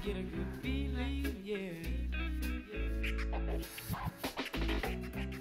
get a good feeling, yeah.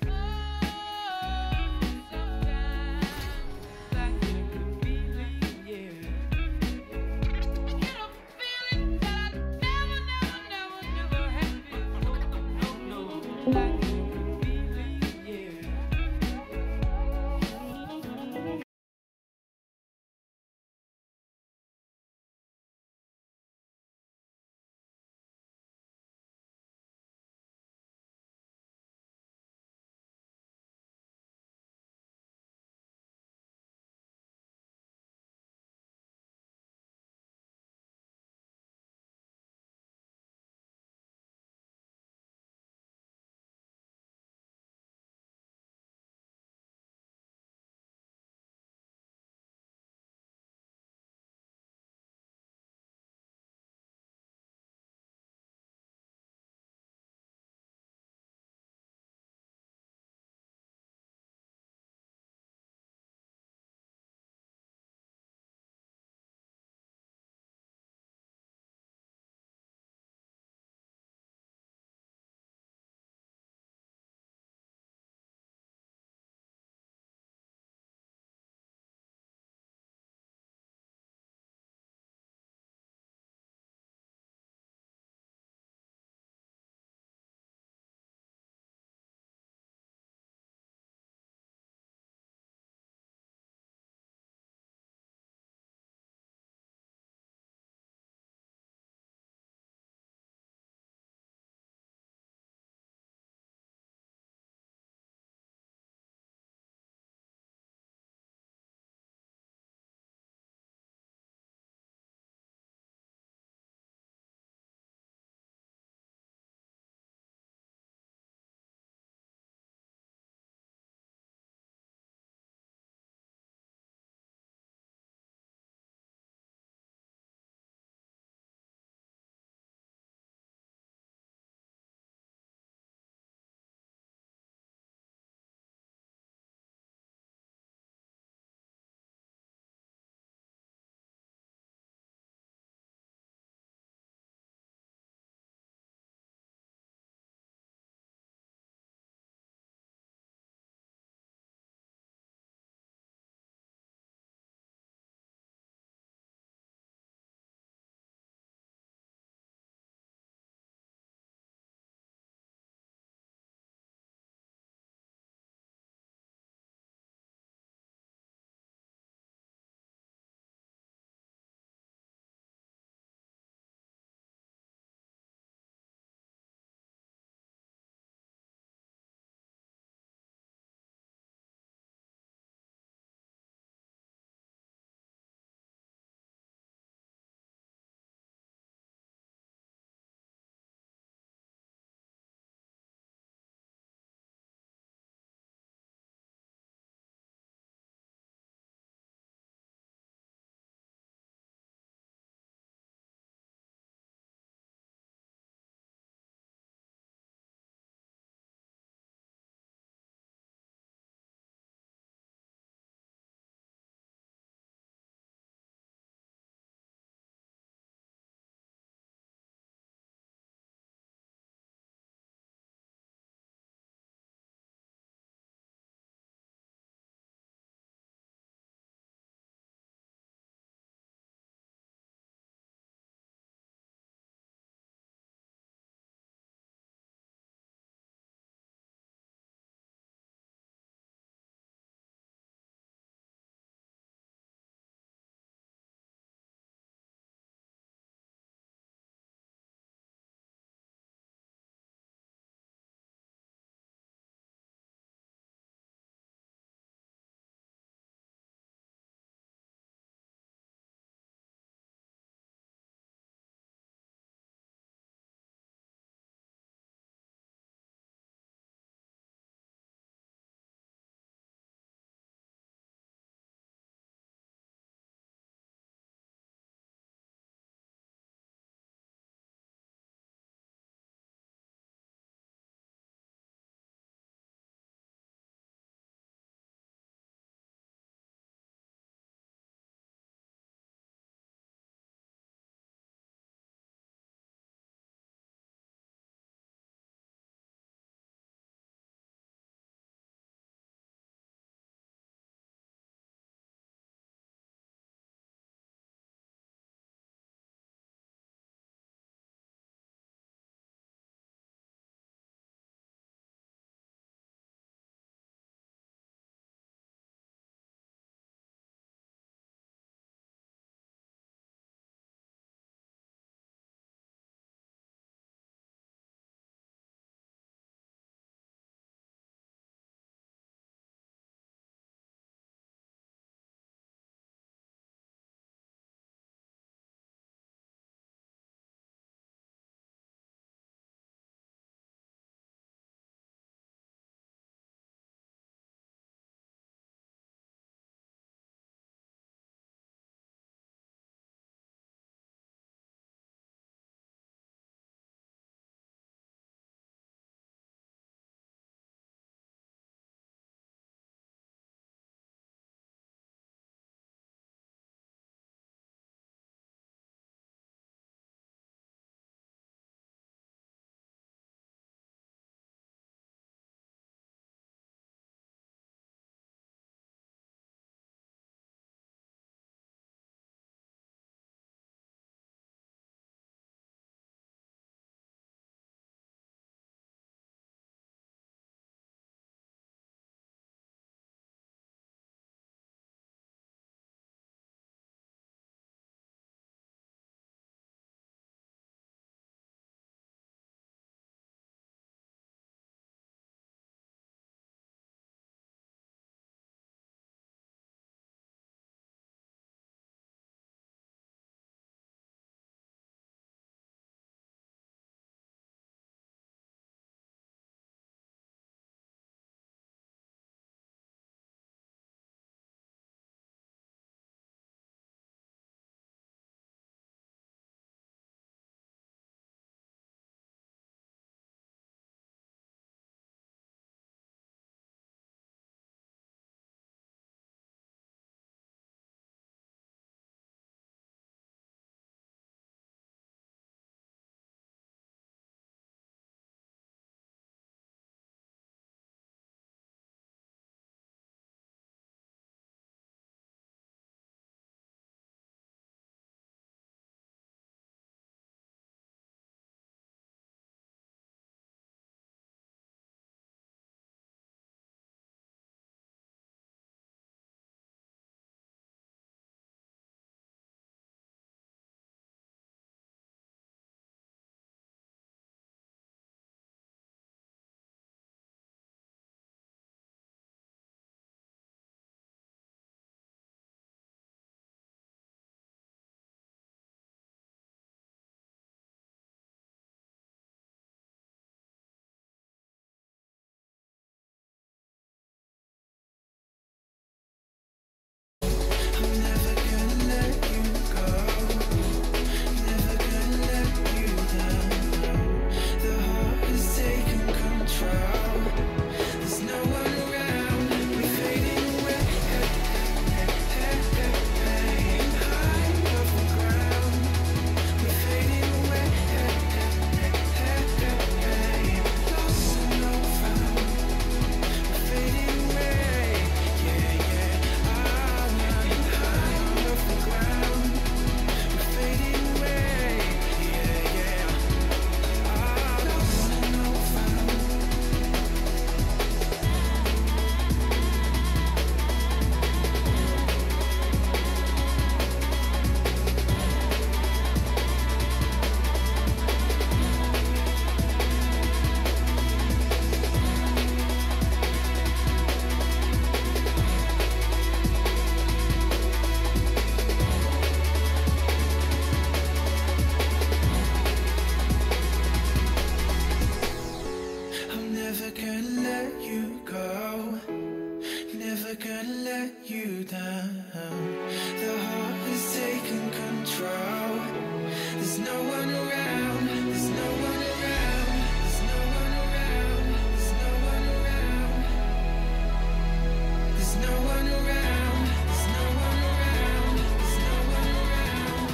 you down. The heart has taken control. There's no one around. There's no one around. There's no one around. There's no one around. There's no one around. There's no one around. There's no one around.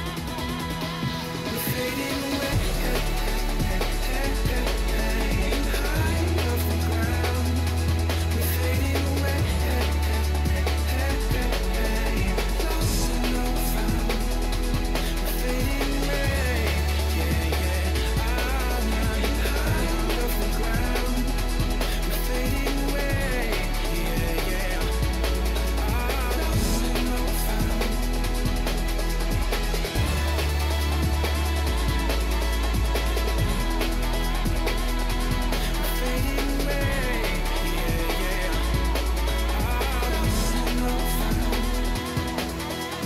We're fading away. High off the ground. We're fading away. Lost and no found. We're fading away. Yeah, yeah. I'm lying high off the ground. We're fading away. Yeah, yeah. Ah, lost and no found. Fading away. Yeah, yeah. Ah, lost and no found.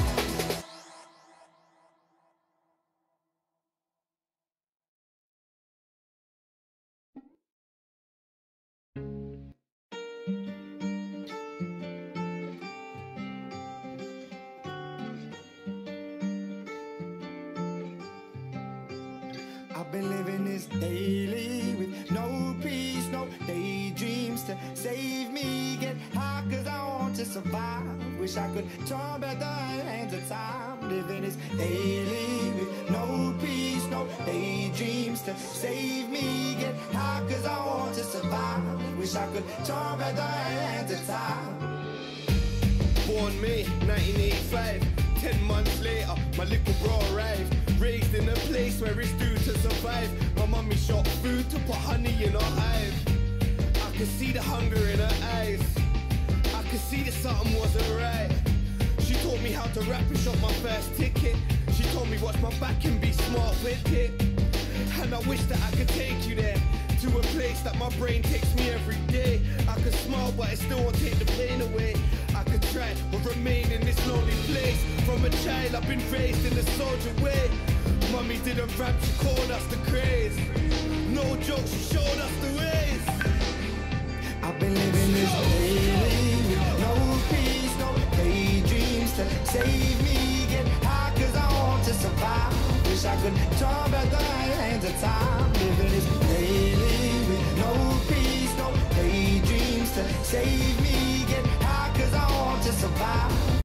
I've been living this daily with no peace, no daydreams to save me. Get high cause I want to survive. Wish I could turn back the hands of time. Living this daily with no peace, no daydreams to save me. Get high cause I want to survive. Wish I could turn back the hands of time. Born May 1985. Ten months later, my little bro arrived. Raised in a place where it's due to survive. My mummy shot food to put honey in her hive. I could see the hunger in her eyes. I could see that something wasn't right. She taught me how to rap and shot my first ticket. She told me watch my back and be smart with it. And I wish that I could take you there to a place that my brain takes me every day. I could smile, but it still won't take the pain away. I could try, but remain in this lonely place. From a child, I've been raised in the soldier way. Mummy didn't rap, she called us the craze. No joke, she showed us the ways. I've been living this daily with no peace, no daydreams to save me. Get high cause I want to survive. Wish I could turn back the hands of time. Living this daily with no peace, no daydreams to save me. Get high cause I want to survive.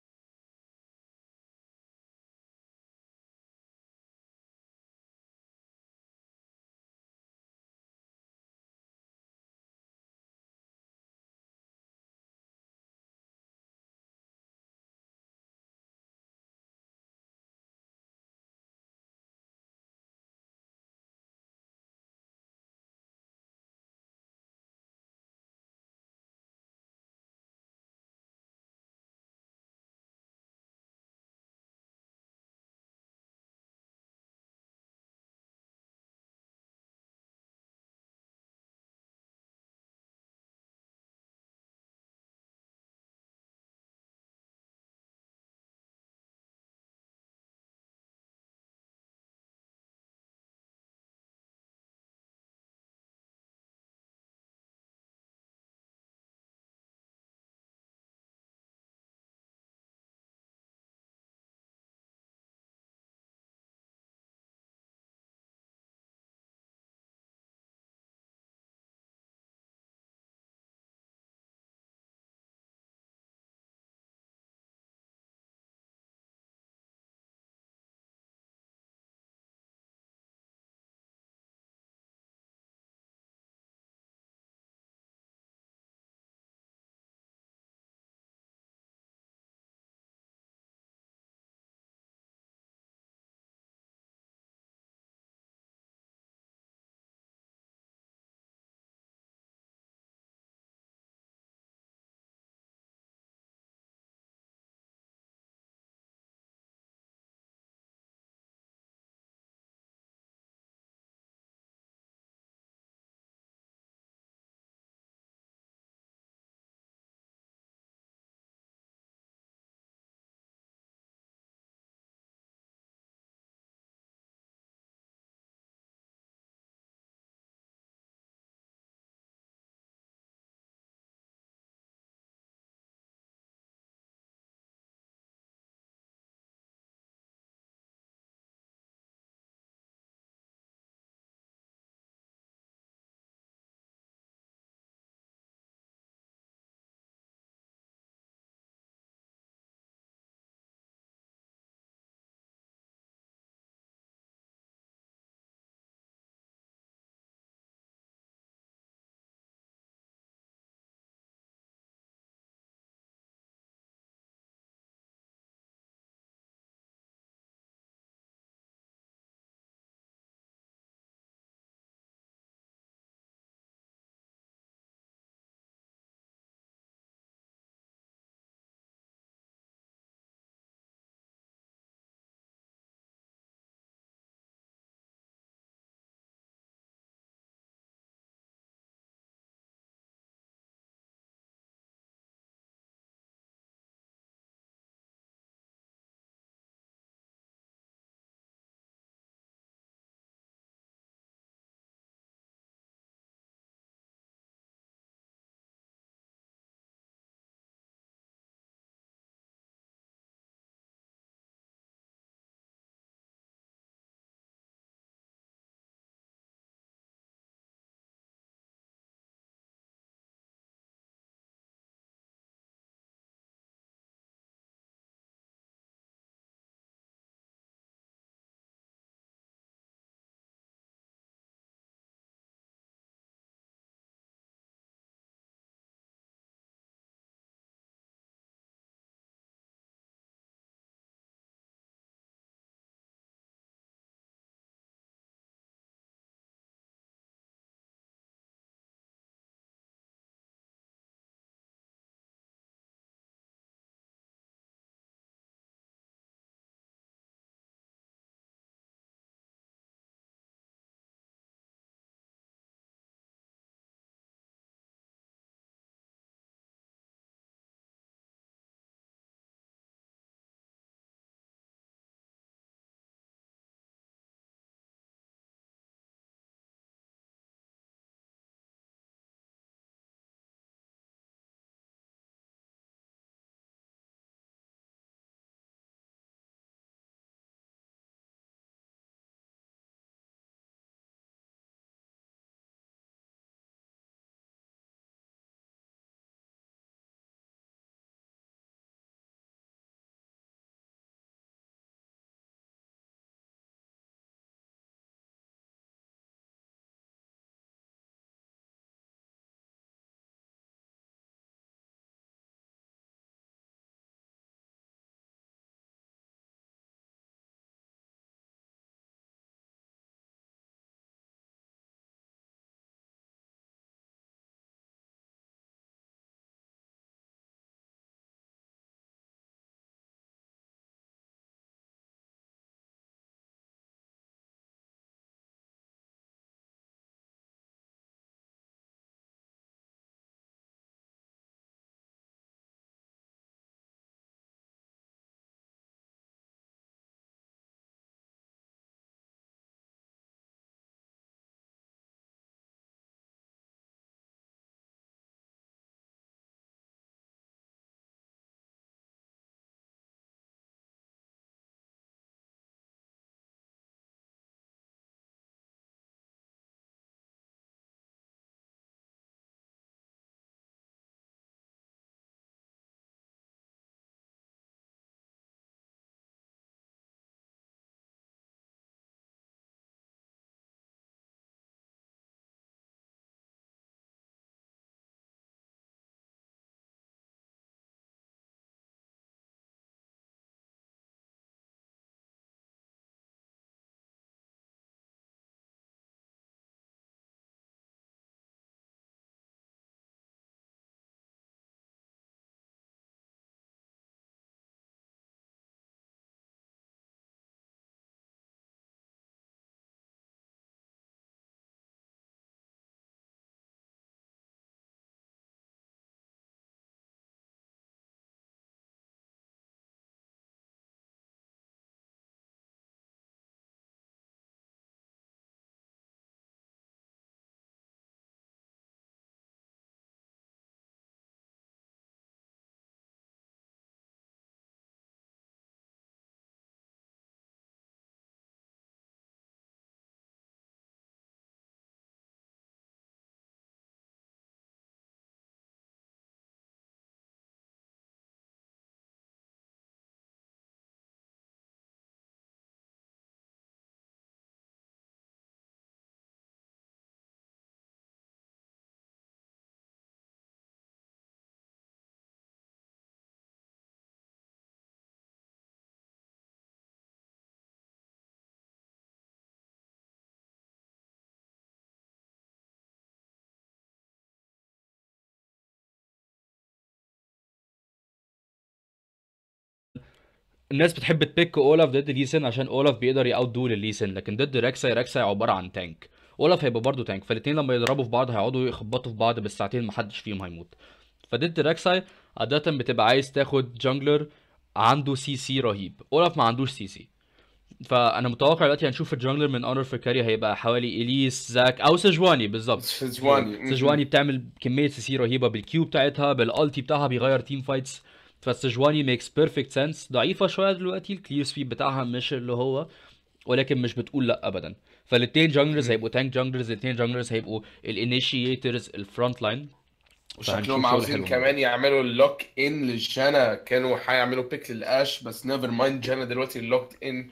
الناس بتحب تبيك اولف ضد ليسن عشان اولف بيقدر ياوت دول ليسن لكن ضد ريكساي ريكساي عباره عن تانك اولف هيبقى برضه تانك فالاثنين لما يضربوا في بعض هيقعدوا يخبطوا في بعض بالساعتين محدش فيهم هيموت فضد ريكساي عادة بتبقى عايز تاخد جانجلر عنده سي سي رهيب اولف ما عندوش سي سي فانا متوقع دلوقتي هنشوف الجانجلر من اونر في كاري هيبقى حوالي اليس زاك او سجواني بالظبط سجواني. سجواني بتعمل كميه سي سي رهيبه بالكيو بتاعتها بالالتي بتاعها بيغير تيم فايتس فالسجواني ميكس بيرفكت سنس ضعيفه شويه دلوقتي الكلير سبيد بتاعها مش اللي هو ولكن مش بتقول لا ابدا فالاثنين جانجلرز هيبقوا تانك جانجلرز الاثنين جانجلرز هيبقوا الانيشيترز الفرونت لاين وشكلهم عاوزين كمان يعملوا اللوك ان للجانا كانوا هيعملوا بيك للاش بس نيفر مايند جانا دلوقتي اللوكد ان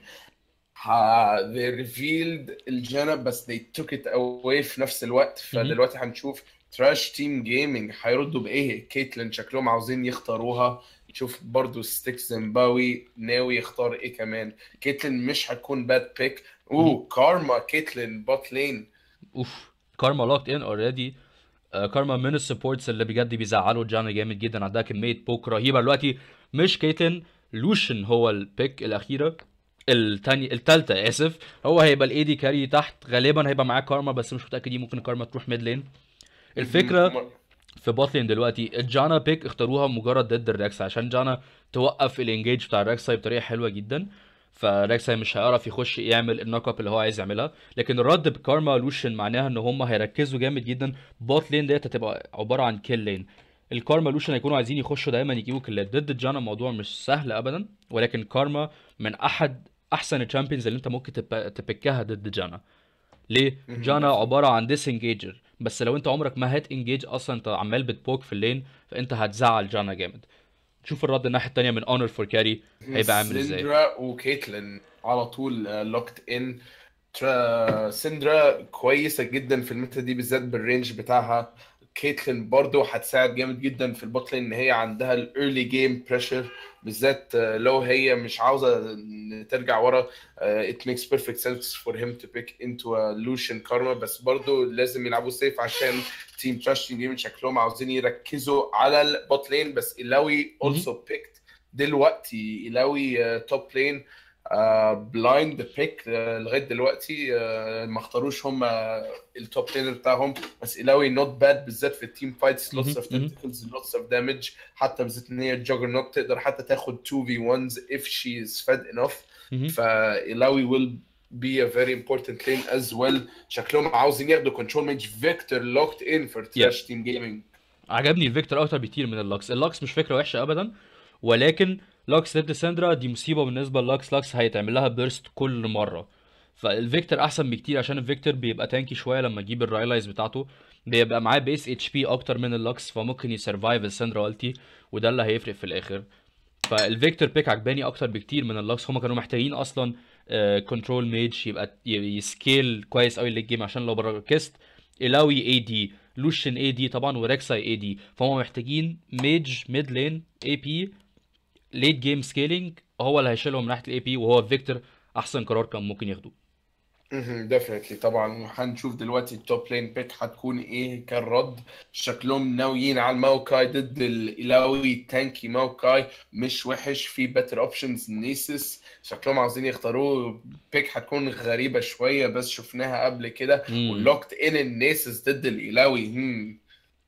they revealed الجانا بس they took it away في نفس الوقت فدلوقتي هنشوف تراش تيم جيمنج هيردوا بايه كيتلين شكلهم عاوزين يختاروها نشوف برضو ستيك زيمباوي ناوي يختار ايه كمان كيتلين مش هتكون باد بيك اوه كارما كيتلين بوت لين اوف كارما لوكت ان اوريدي كارما من السبورتس اللي بجد بيزعلوا جانا جامد جدا عندها كميه بوك رهيبه دلوقتي مش كيتلين لوشن هو البيك الاخيره التاني التالتة اسف هو هيبقى الاي دي كاري تحت غالبا هيبقى معاه كارما بس مش متاكد دي ممكن كارما تروح ميد لين الفكره في بوت لين دلوقتي الجانا بيك اختاروها مجرد ضد الريكس عشان جانا توقف الانجيج بتاع الريكساي بطريقه حلوه جدا فريكساي مش هيعرف يخش يعمل النوك اب اللي هو عايز يعملها لكن الرد بكارما لوشن معناها ان هم هيركزوا جامد جدا بوت لين ديت هتبقى عباره عن كيل لين الكارما لوشن هيكونوا عايزين يخشوا دايما يجيبوا كيلات ضد جانا الموضوع مش سهل ابدا ولكن كارما من احد احسن الشامبيونز اللي انت ممكن تب- تبكها ضد جانا ليه؟ جانا عباره عن ديس انجيجر بس لو انت عمرك ما هات انجيج اصلا انت عمال بتبوك في اللين فانت هتزعل جانا جامد شوف الرد الناحيه التانيه من اونر فور كاري هيبقى عامل ازاي سندرا وكيتلين على طول لوكت ان سندرا كويسه جدا في الميتا دي بالذات بالرينج بتاعها كيتلين برضو هتساعد جامد جدا في البوت لين ان هي عندها الايرلي جيم بريشر بالذات آه، لو هي مش عاوزه ترجع ورا آه، it makes perfect sense for him to pick into a Lucian Karma بس برضو لازم يلعبوا سيف عشان تيم تراش تيم جيم شكلهم عاوزين يركزوا على البوت لين بس إلاوي also picked دلوقتي إلاوي توب لين بلايند بيك لغايه دلوقتي آه، ما اختاروش هم التوب لينر بتاعهم بس إلاوي نوت باد بالذات في التيم فايتس لوتس اوف مهم. تنتكلز لوتس اوف دامج حتى بالذات ان هي جوجر نوت تقدر حتى تاخد 2 في 1 if she is fed enough مهم. فإلاوي will be a very important lane as well شكلهم عاوزين ياخدوا كنترول ميج فيكتور locked in for trash team gaming عجبني الفيكتور اكتر بكتير من اللوكس اللوكس مش فكره وحشه ابدا ولكن لوكس ضد ساندرا دي مصيبه بالنسبه للوكس لوكس هيتعمل لها بيرست كل مره فالفيكتور احسن بكتير عشان الفيكتور بيبقى تانكي شويه لما يجيب الرايلايز بتاعته بيبقى معاه بيس اتش بي اكتر من اللوكس فممكن يسرفايف الساندرا التي وده اللي هيفرق في الاخر فالفيكتور بيك عجباني اكتر بكتير من اللوكس هما كانوا محتاجين اصلا كنترول ميج يبقى ي- يسكيل كويس قوي للجيم جيم عشان لو ركزت الاوي اي دي لوشن اي دي طبعا وريكساي اي دي فهم محتاجين ميج ميد لين اي بي ليت جيم سكيلينج هو اللي هيشيلهم من ناحيه الاي بي وهو فيكتور احسن قرار كان ممكن ياخده ديفنتلي طبعا هنشوف دلوقتي التوب لين بيك هتكون ايه كالرد شكلهم ناويين على الماوكاي ضد الالاوي تانكي ماوكاي مش وحش في بيتر اوبشنز نيسس شكلهم عاوزين يختاروه بيك هتكون غريبة شوية بس شفناها قبل كده مم. ولوكت ان النيسس ضد الالاوي هم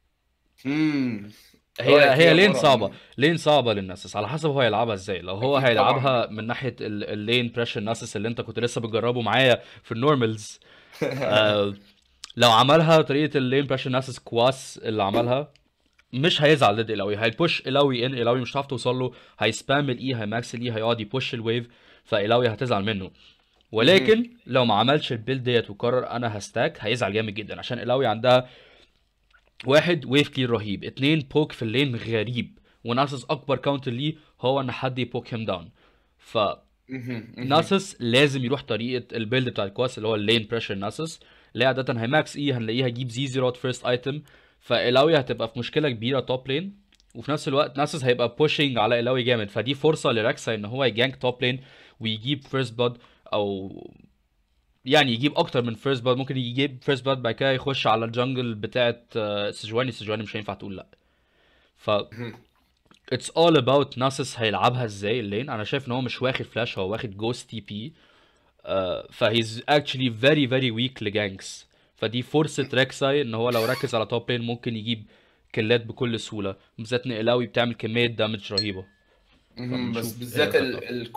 هم هي رأيك هي إيه لين يا صعبة مرة؟ لين صعبة للناسس على حسب هو هيلعبها ازاي لو هو أكيد هيلعبها من ناحية ال- اللين بريشر ناسس اللي انت كنت لسه بتجربه معايا في النورمالز آه لو عملها طريقة اللين بريشر ناسس كواس اللي عملها مش هيزعل ضد الاوي هيبوش الاوي ان الاوي مش هتعرف توصل له هيسبام الاي هيماكس الاي هيقعد يبوش الويف فالاوي هتزعل منه ولكن لو ما عملش البيلد ديت وقرر انا هستاك هيزعل جامد جدا عشان الاوي عندها واحد ويف كلير رهيب اتنين بوك في اللين غريب وناسس اكبر كاونتر ليه هو ان حد يبوك هيم داون ف ناسس لازم يروح طريقه البيلد بتاع الكواس اللي هو اللين بريشر ناسس اللي هي عاده هيماكس اي هنلاقيه هيجيب زي زيرو فيرست ايتم فالاوي هتبقى في مشكله كبيره توب لين وفي نفس الوقت ناسس هيبقى بوشنج على الاوي جامد فدي فرصه لراكسا ان هو يجانك توب لين ويجيب فيرست بلاد او يعني يجيب اكتر من فيرست بلاد ممكن يجيب فيرست بلاد بعد كده يخش على الجنجل بتاعت آه، سجواني سجواني مش هينفع تقول لا ف اتس اول اباوت ناسس هيلعبها ازاي اللين انا شايف ان هو مش واخد فلاش هو واخد جوست تي بي فهيز اكشلي فيري فيري ويك لجانكس فدي فرصه ريكساي ان هو لو ركز على توب لين ممكن يجيب كلات بكل سهوله بالذات ان الاوي بتعمل كميه دامج رهيبه مهم، بس فبنشوف بالذات إيه ال ال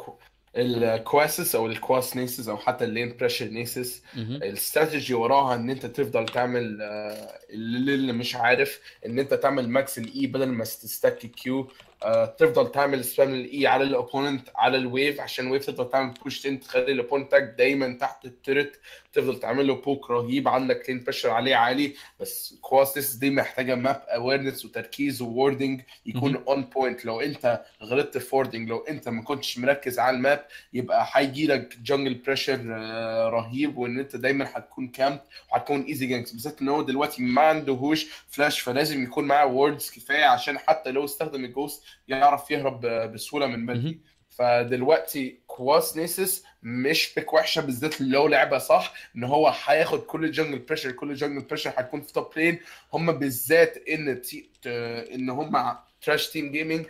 الكواسس او الكواس نيسز او حتى اللين بريشر نيسز مهم. الاستراتيجي وراها ان انت تفضل تعمل آه، اللي اللي مش عارف ان انت تعمل ماكس الاي بدل ما تستك كيو تفضل تعمل سبام الاي على الاوبوننت على الويف عشان الويف تفضل تعمل بوش ان تخلي الاوبوننت بتاعك دايما تحت الترت تفضل تعمل له بوك رهيب عندك لين بريشر عليه عالي بس كواس دي محتاجه ماب اويرنس وتركيز ووردنج يكون اون بوينت لو انت غلطت في ووردنج لو انت ما كنتش مركز على الماب يبقى هيجي لك جنجل بريشر رهيب وان انت دايما هتكون كامب وهتكون ايزي جانكس بالذات ان هو دلوقتي ما عندهوش فلاش فلازم يكون معاه ووردز كفايه عشان حتى لو استخدم الجوست يعرف يهرب ب- بسهوله من بدري فدلوقتي كواس نيسس مش بيك وحشه بالذات لو لعبها صح ان هو هياخد كل الجنجل بريشر كل الجنجل بريشر هتكون في توب لين هم بالذات ان تي... ت- ان هم تراش تيم جيمنج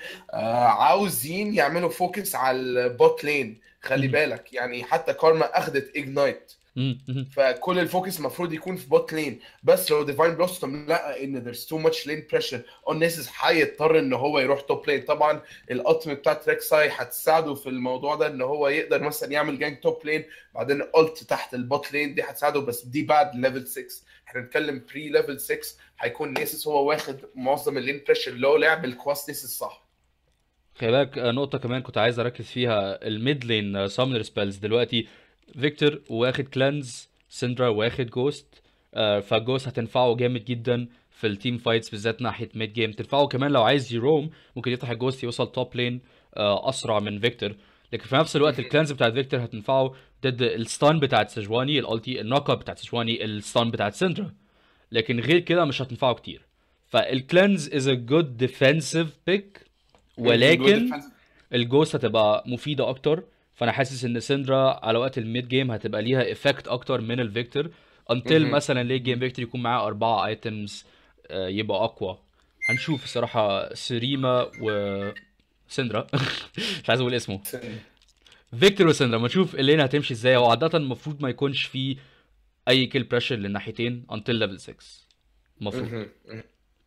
عاوزين يعملوا فوكس على البوت لين خلي مهم. بالك يعني حتى كارما اخذت اجنايت مم. مم. فكل الفوكس المفروض يكون في بوت لين بس لو ديفاين بلوسوم لقى ان there's too much lane pressure on نيسس هيضطر ان هو يروح توب لين طبعا الالتيميت بتاعت ريكساي هتساعده في الموضوع ده ان هو يقدر مثلا يعمل جانج توب لين بعدين الت تحت البوت لين دي هتساعده بس دي بعد ليفل 6 احنا بنتكلم بري ليفل 6 هيكون نيسس هو واخد معظم اللين بريشر لو لعب الكواس نيسس صح خلي بالك آه، نقطة كمان كنت عايز أركز فيها الميد لين سامنر سبيلز دلوقتي فيكتور واخد كلانز سندرا واخد جوست فالجوست هتنفعه جامد جدا في التيم فايتس بالذات ناحية ميد جيم تنفعه كمان لو عايز يروم ممكن يفتح الجوست يوصل توب لين أسرع من فيكتور لكن في نفس الوقت الكلانز بتاعت فيكتور هتنفعه ضد الستان بتاعت سجواني الالتي النوك اب بتاعت سجواني الستان بتاعت سندرا لكن غير كده مش هتنفعه كتير فالكلانز از ا جود ديفensive بيك ولكن الجوست هتبقى مفيده اكتر فانا حاسس ان سندرا على وقت الميد جيم هتبقى ليها افكت اكتر من الفيكتور انتل مهم. مثلا ليت جيم فيكتور يكون معاه اربعه ايتمز يبقى اقوى هنشوف الصراحه سريما و سندرا مش عايز اقول اسمه فيكتور وسندرا ما نشوف اللين هتمشي ازاي هو عاده المفروض ما يكونش فيه اي كيل بريشر للناحيتين انتل ليفل 6 المفروض مهم. مهم.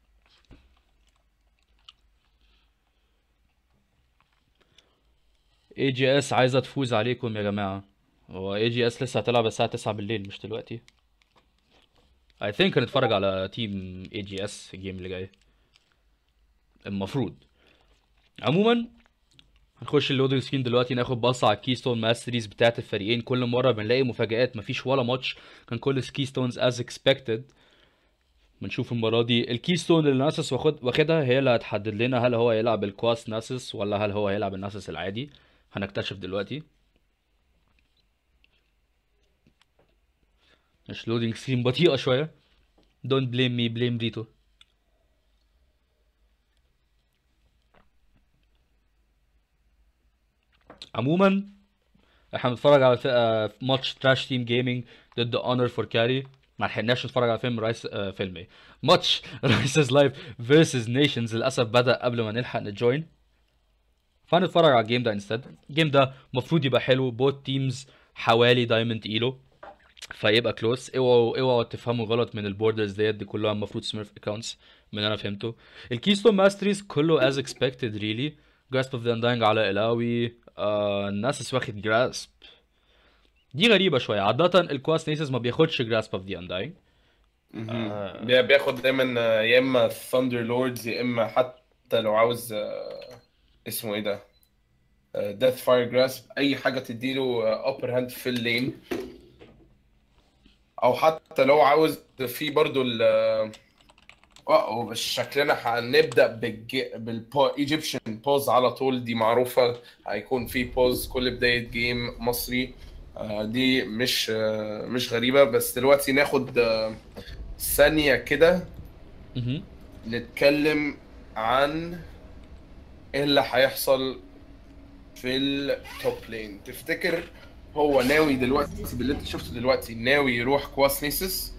اي جي اس عايزه تفوز عليكم يا جماعه هو اي جي اس لسه هتلعب الساعه 9 بالليل مش دلوقتي اي ثينك هنتفرج على تيم اي جي اس الجيم اللي جاي المفروض عموما هنخش اللودنج سكرين دلوقتي ناخد بصه على الكيستون ماستريز بتاعت الفريقين كل مره بنلاقي مفاجآت مفيش ولا ماتش كان كل الكيستونز از اكسبكتد بنشوف المره دي الكيستون اللي ناسس واخد واخدها هي اللي هتحدد لنا هل هو هيلعب الكواس ناسس ولا هل هو هيلعب الناسس العادي هنكتشف دلوقتي مش لودينج سكرين بطيئة شوية don't blame me blame ريتو عموما احنا بنتفرج على ف- آه، ماتش تراش تيم جيمنج ضد اونر فور كاري ما لحقناش نتفرج على فيلم رايس آه، فيلم ايه ماتش رايسز لايف فيرسز نيشنز للاسف بدا قبل ما نلحق نجوين فهنتفرج على الجيم ده انستد الجيم ده المفروض يبقى حلو بوت تيمز حوالي دايموند ايلو فيبقى كلوز اوعوا اوعوا تفهموا غلط من البوردرز ديت دي كلها المفروض سميرف اكونتس من اللي انا فهمته الكيستون ماستريز كله از اكسبكتد ريلي جراسب اوف ذا انداينج على الاوي آه الناس واخد جراسب دي غريبه شويه عاده الكواس نيسز ما بياخدش جراسب اوف ذا انداينج مهم. بي- بياخد دايما آه، يا اما ثاندر لوردز يا اما حتى لو عاوز آه، اسمه ايه ده ديث فاير جراسب اي حاجه تديله ابر هاند في اللين او حتى لو عاوز في برضو ال اه بس شكلنا هنبدا بالج... بالايجيبشن بوز على طول دي معروفه هيكون في بوز كل بدايه جيم مصري آه، دي مش آه، مش غريبه بس دلوقتي ناخد آه، ثانيه كده مهم. نتكلم عن ايه اللي هيحصل في التوب لين تفتكر هو ناوي دلوقتي باللي انت شفته دلوقتي ناوي يروح كواس نيسس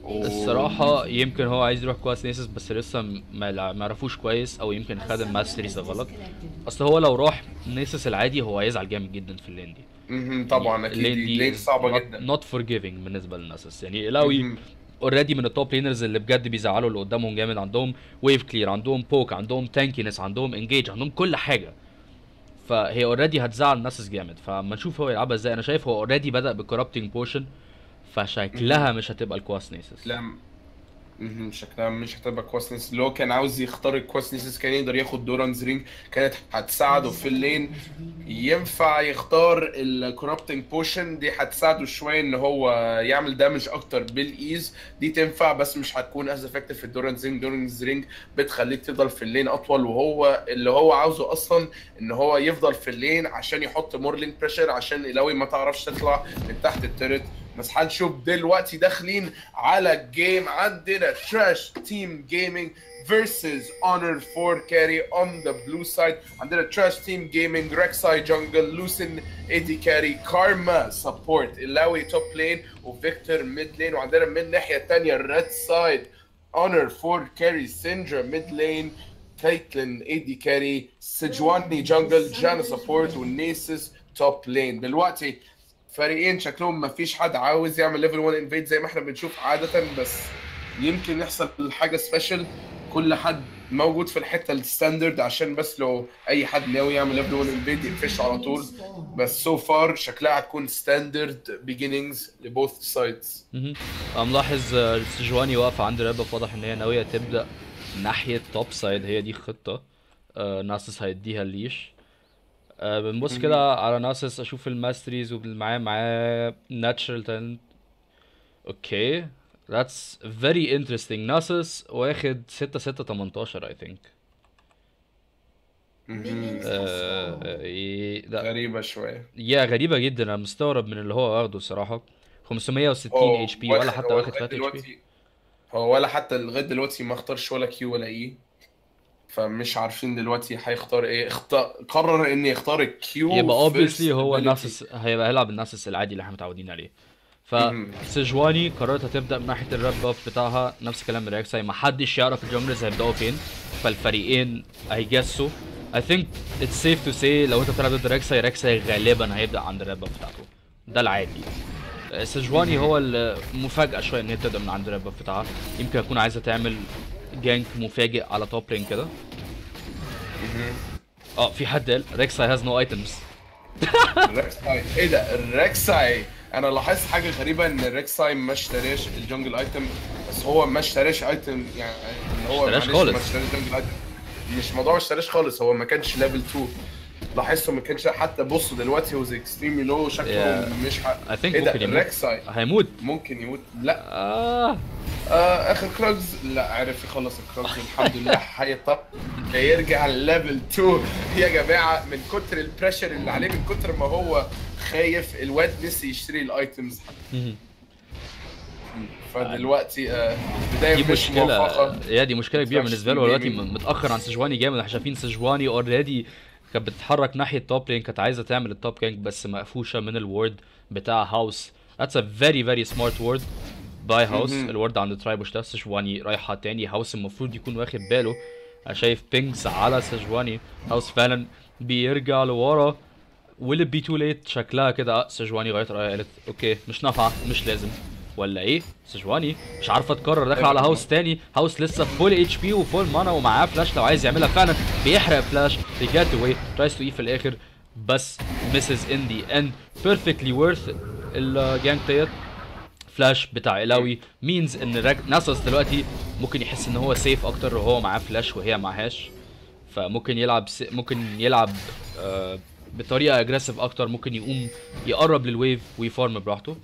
و- الصراحة يمكن هو عايز يروح كواس نيسس بس لسه م- ما يلع- ما يعرفوش كويس او يمكن خد الماستريز غلط اصل هو لو راح نيسس العادي هو هيزعل جامد جدا في اللين دي مهم، طبعا اكيد اللين دي لين صعبه جدا نوت فورجيفنج بالنسبة للناسس يعني الاوي مهم. اوريدي من التوب لينرز اللي بجد بيزعلوا اللي قدامهم جامد عندهم ويف كلير عندهم بوك عندهم تانكينس عندهم انجيج عندهم كل حاجه فهي اوريدي هتزعل ناسس جامد فاما نشوف هو يلعبها ازاي انا شايف هو اوريدي بدا بكورابتنج بوشن فشكلها مش هتبقى الكواس نيسس لا مهم، شكلها مش هتبقى كويسنس لو كان عاوز يختار الكويسنس كان يقدر ياخد دورانز رينج كانت هتساعده في اللين ينفع يختار الكورابتنج بوشن دي هتساعده شويه ان هو يعمل دامج اكتر بالايز دي تنفع بس مش هتكون از افكتيف في الدورانز رينج دورانز رينج بتخليك تفضل في اللين اطول وهو اللي هو عاوزه اصلا ان هو يفضل في اللين عشان يحط مور لين بريشر عشان الاوي ما تعرفش تطلع من تحت الترت بس هنشوف دلوقتي داخلين على الجيم عندنا تراش تيم جيمنج versus honor 4 carry on the blue side عندنا trash team gaming rek'Sai jungle لوسن ايدي كاري كارما support اللاوي توب لين وفيكتور ميد لين وعندنا من الناحيه الثانيه الريد سايد honor 4 carry سيندرا ميد لين كايتلين ايدي كاري سجواني جنجل جانا سبورت والنيسس توب لين دلوقتي فريقين شكلهم ما فيش حد عاوز يعمل ليفل 1 انفيد زي ما احنا بنشوف عاده بس يمكن يحصل حاجه سبيشال كل حد موجود في الحته الستاندرد عشان بس لو اي حد ناوي يعمل ليفل 1 انفيد يقفش على طول بس سو فار شكلها هتكون ستاندرد بيجينينجز لبوث سايدز مهم. انا ملاحظ آه، سجواني واقفه عند ريبا واضح ان هي ناويه تبدا ناحيه توب سايد هي دي الخطه آه ناسس هيديها الليش آه بنبص كده على ناسس اشوف الماستريز ومعاه معاه ناتشرال تالنت اوكي That's very interesting ناسس واخد 6 6 18 I think آه إيه ده غريبه شويه يا غريبة جدا انا مستغرب من اللي هو واخده الصراحة 560 هو اتش بي ولا واخد- حتى هو واخد لغاية 3 اتش بي دلوقتي- هو ولا حتى لغايه دلوقتي ما اختارش ولا كيو ولا اي فمش عارفين دلوقتي هيختار ايه اختار قرر ان يختار الكيو يبقى first obviously هو ability. الناسس هيبقى هيلعب الناسس العادي اللي احنا متعودين عليه مهم. فسجواني قررت هتبدا من ناحيه الراب باف بتاعها نفس الكلام ريكساي ما حدش يعرف الجونجلز هيبداوا فين فالفريقين هيجسوا I think it's safe to say لو انت بتلعب ضد ريكساي ريكساي غالبا هيبدا عند الراب باف بتاعته ده العادي سجواني هو المفاجأة شوية ان هي تبدا من عند الراب باف بتاعها يمكن تكون عايزة تعمل جانك مفاجئ على توب لين كده اه في حد قال ريكساي هاز نو ايتمز الريكساي ايه ده الريكساي انا لاحظت حاجه غريبه ان الريكساي ما اشتراش الجنجل ايتم بس هو ما اشتراش ايتم يعني ان هو اشتراش معلش خالص. ما اشتراش جنجل ايتم مش موضوع ما اشتراش خالص هو ما كانش ليفل 2 لاحظته ما كانش حتى بصوا دلوقتي هو اكستريملي لو شكله Yeah. مش ح... I think ايه ده ممكن يموت. الريكساي هيموت ممكن يموت لا آه. آه اخر كروكز لا عرف يخلص الكروكز الحمد لله هيطب هيرجع ليفل 2 يا جماعه من كتر البريشر اللي عليه من كتر ما هو خايف الواد نسي يشتري الايتمز مهم. فدلوقتي آه بدايه دي مش مشكلة موفقه يا دي مشكلة كبيرة متفرجش بالنسبة له في دلوقتي الجيمنج. م- متأخر عن سجواني جامد احنا شايفين سجواني اوريدي كانت بتتحرك ناحية توب لين كانت عايزة تعمل التوب جانك بس مقفوشة من الورد بتاع هاوس That's a very very smart word باي هاوس مهم. الورد عند ترايبوش ده سجواني رايحة تاني هاوس المفروض يكون واخد باله انا شايف بينجز على سجواني هاوس فعلا بيرجع لورا will it be too late شكلها كده آه، سجواني غيرت رأيها قالت اوكي مش نافعة مش لازم ولا ايه سجواني مش عارفه تقرر داخل على هاوس تاني هاوس لسه فول اتش بي وفول مانا ومعاه فلاش لو عايز يعملها فعلا بيحرق فلاش بيجات اواي ترايز تو اي في الاخر بس مسز ان دي اند بيرفكتلي ورث الجانك ديت فلاش بتاع الاوي مينز ان راك... ناسوس دلوقتي ممكن يحس ان هو سيف اكتر وهو معاه فلاش وهي معهاش فممكن يلعب س... ممكن يلعب آه بطريقه اجريسيف اكتر ممكن يقوم يقرب للويف ويفارم براحته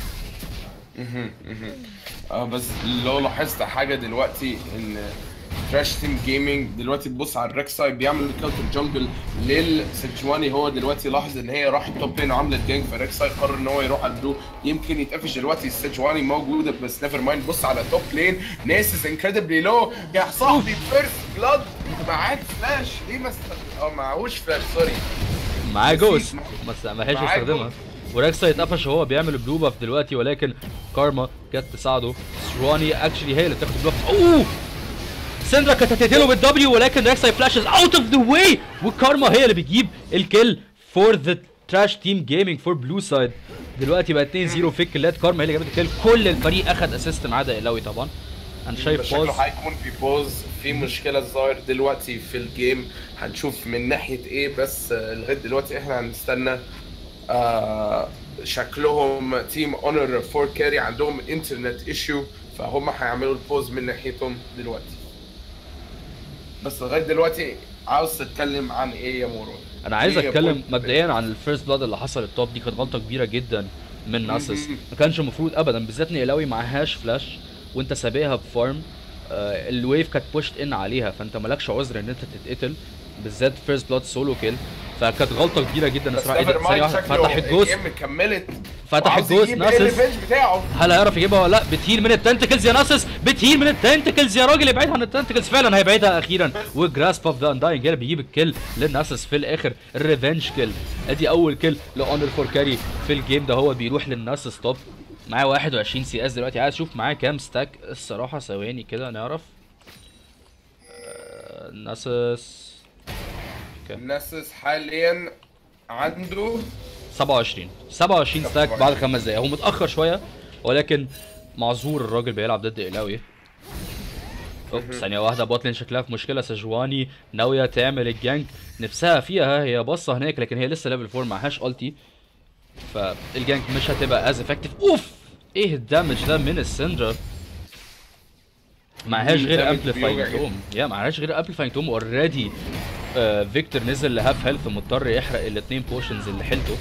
اه بس لو لاحظت حاجه دلوقتي ان تراش تيم جيمنج دلوقتي تبص على الريك سايد بيعمل كاونتر جنجل للسجواني هو دلوقتي لاحظ ان هي راحت توب لين وعملت جانج فالريك سايد قرر ان هو يروح على البلو يمكن يتقفش دلوقتي السجواني موجوده بس نيفر مايند بص على توب لين ناس انكريدبلي لو يا صاحبي فيرست بلاد معاك فلاش ليه ما است- اه معهوش فلاش سوري معاه نسيت. جوست ما استعملهاش معاه يستخدمها جوست. وريكسا اتقفش وهو بيعمل بلو باف دلوقتي ولكن كارما جت تساعده سرواني اكشلي هي اللي بتاخد بلو باف اوه سندرا كانت هتقتله بالدبليو ولكن ريكسا فلاشز اوت اوف ذا واي وكارما هي اللي بتجيب الكيل فور ذا تراش تيم جيمنج فور بلو سايد دلوقتي بقى 2 0 في الكيلات كارما هي اللي جابت الكيل كل الفريق اخد اسيست ما عدا الاوي طبعا انا شايف شكله باز هيكون في بوز في مشكله الظاهر دلوقتي في الجيم هنشوف من ناحيه ايه بس آه، لغايه دلوقتي احنا هنستنى آه شكلهم تيم اونر فور كاري عندهم انترنت ايشيو فهم هيعملوا البوز من ناحيتهم دلوقتي بس لغايه دلوقتي عاوز تتكلم عن ايه يا مورو انا عايز إيه اتكلم point مبدئيا عن الفيرست بلاد اللي حصل التوب دي كانت غلطه كبيره جدا من ناسس مم. ما كانش المفروض ابدا بالذات ان الاوي معهاش فلاش وانت سابقها بفارم آه الويف كانت بوشت ان عليها فانت مالكش عذر ان انت تتقتل بالذات فيرست بلاد سولو كيل فكانت غلطه كبيره جدا بس الصراحه ايه ده never ثانيه mind، واحده شكله فتح الجوز الجيم كملت فتح وعاوز الجوز يجيب ناسس الريفنج بتاعه هل هيعرف يجيبها ولا لا بتهيل من التنتكلز يا ناسس بتهيل من التنتكلز يا راجل ابعد عن التنتكلز فعلا هيبعدها اخيرا وجراسب اوف ذا انداينج هي اللي بيجيب الكيل للناسس في الاخر الريفنج كيل ادي اول كيل لاونر فور كاري في الجيم ده هو بيروح للناسس توب معاه 21 سي اس دلوقتي عايز اشوف معاه كام ستاك الصراحه ثواني كده نعرف آه، ناسس ناسس حاليا عنده 27 27 ستاك بعد خمس دقايق هو متاخر شويه ولكن معذور الراجل بيلعب ضد الاوي اوب ثانية واحدة بوتلين شكلها في مشكلة سجواني ناوية تعمل الجانك نفسها فيها هي باصة هناك لكن هي لسه ليفل 4 معهاش التي فالجانك مش هتبقى از افكتيف اوف ايه الدامج ده من السندرا معهاش غير damage امبليفاينج بيوجع توم يا معهاش غير امبليفاينج توم اوريدي فيكتور نزل لهاف هيلث مضطر يحرق الاثنين بوشنز اللي حيلته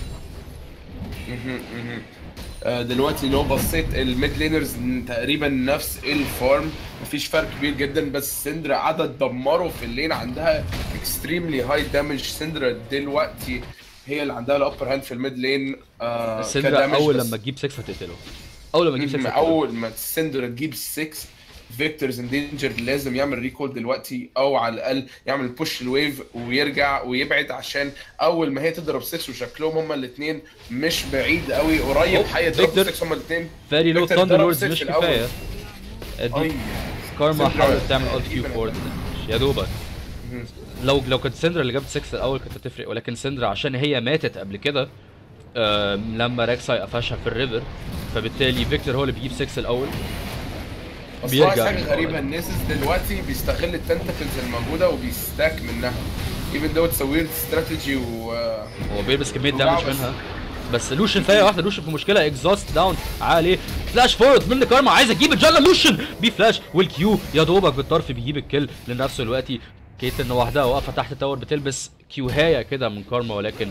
آه، دلوقتي لو بصيت الميد لينرز تقريبا نفس الفارم مفيش فرق كبير جدا بس سندرا قاعده تدمره في اللين عندها اكستريملي هاي دامج سندرا دلوقتي هي اللي عندها الابر هاند في الميد لين آه سندرا كدامج اول بس لما تجيب 6 هتقتله اول لما تجيب 6 مهم. هتقتله. اول ما سندرا تجيب 6 فيكتورز ان دينجر لازم يعمل ريكول دلوقتي او على الاقل يعمل بوش الويف ويرجع ويبعد عشان اول ما هي تضرب 6 وشكلهم هما الاثنين مش بعيد قوي قريب أوه، هيضربوا فيكتور. 6 هما الاثنين فيري لو فيكتور ثاندر ضرب لوردز ست مش الأول. كفايه ادي كارما سندرا حاولت تعمل الت كيو تقريباً فور يا دوبك لو لو كانت سندرا اللي جابت 6 الاول كانت هتفرق ولكن سندرا عشان هي ماتت قبل كده آم، لما ريكساي قفشها في الريفر فبالتالي فيكتور هو اللي بيجيب 6 الاول بس بيرجع بيرجع حاجه من غريبه الأول. الناسس دلوقتي بيستغل التنتكلز الموجوده وبيستاك منها even though it's a weird strategy و هو بيلبس كميه وجعه دامج بس. منها بس لوشن ثانيه واحده لوشن في مشكله اكزوست داون عالي فلاش فورد من كارما عايز اجيب الجالا لوشن بفلاش والكيو يا دوبك بالطرف بيجيب الكل لنفسه دلوقتي كيتن وحدها واقفه تحت التاور بتلبس كيوهايه كده من كارما ولكن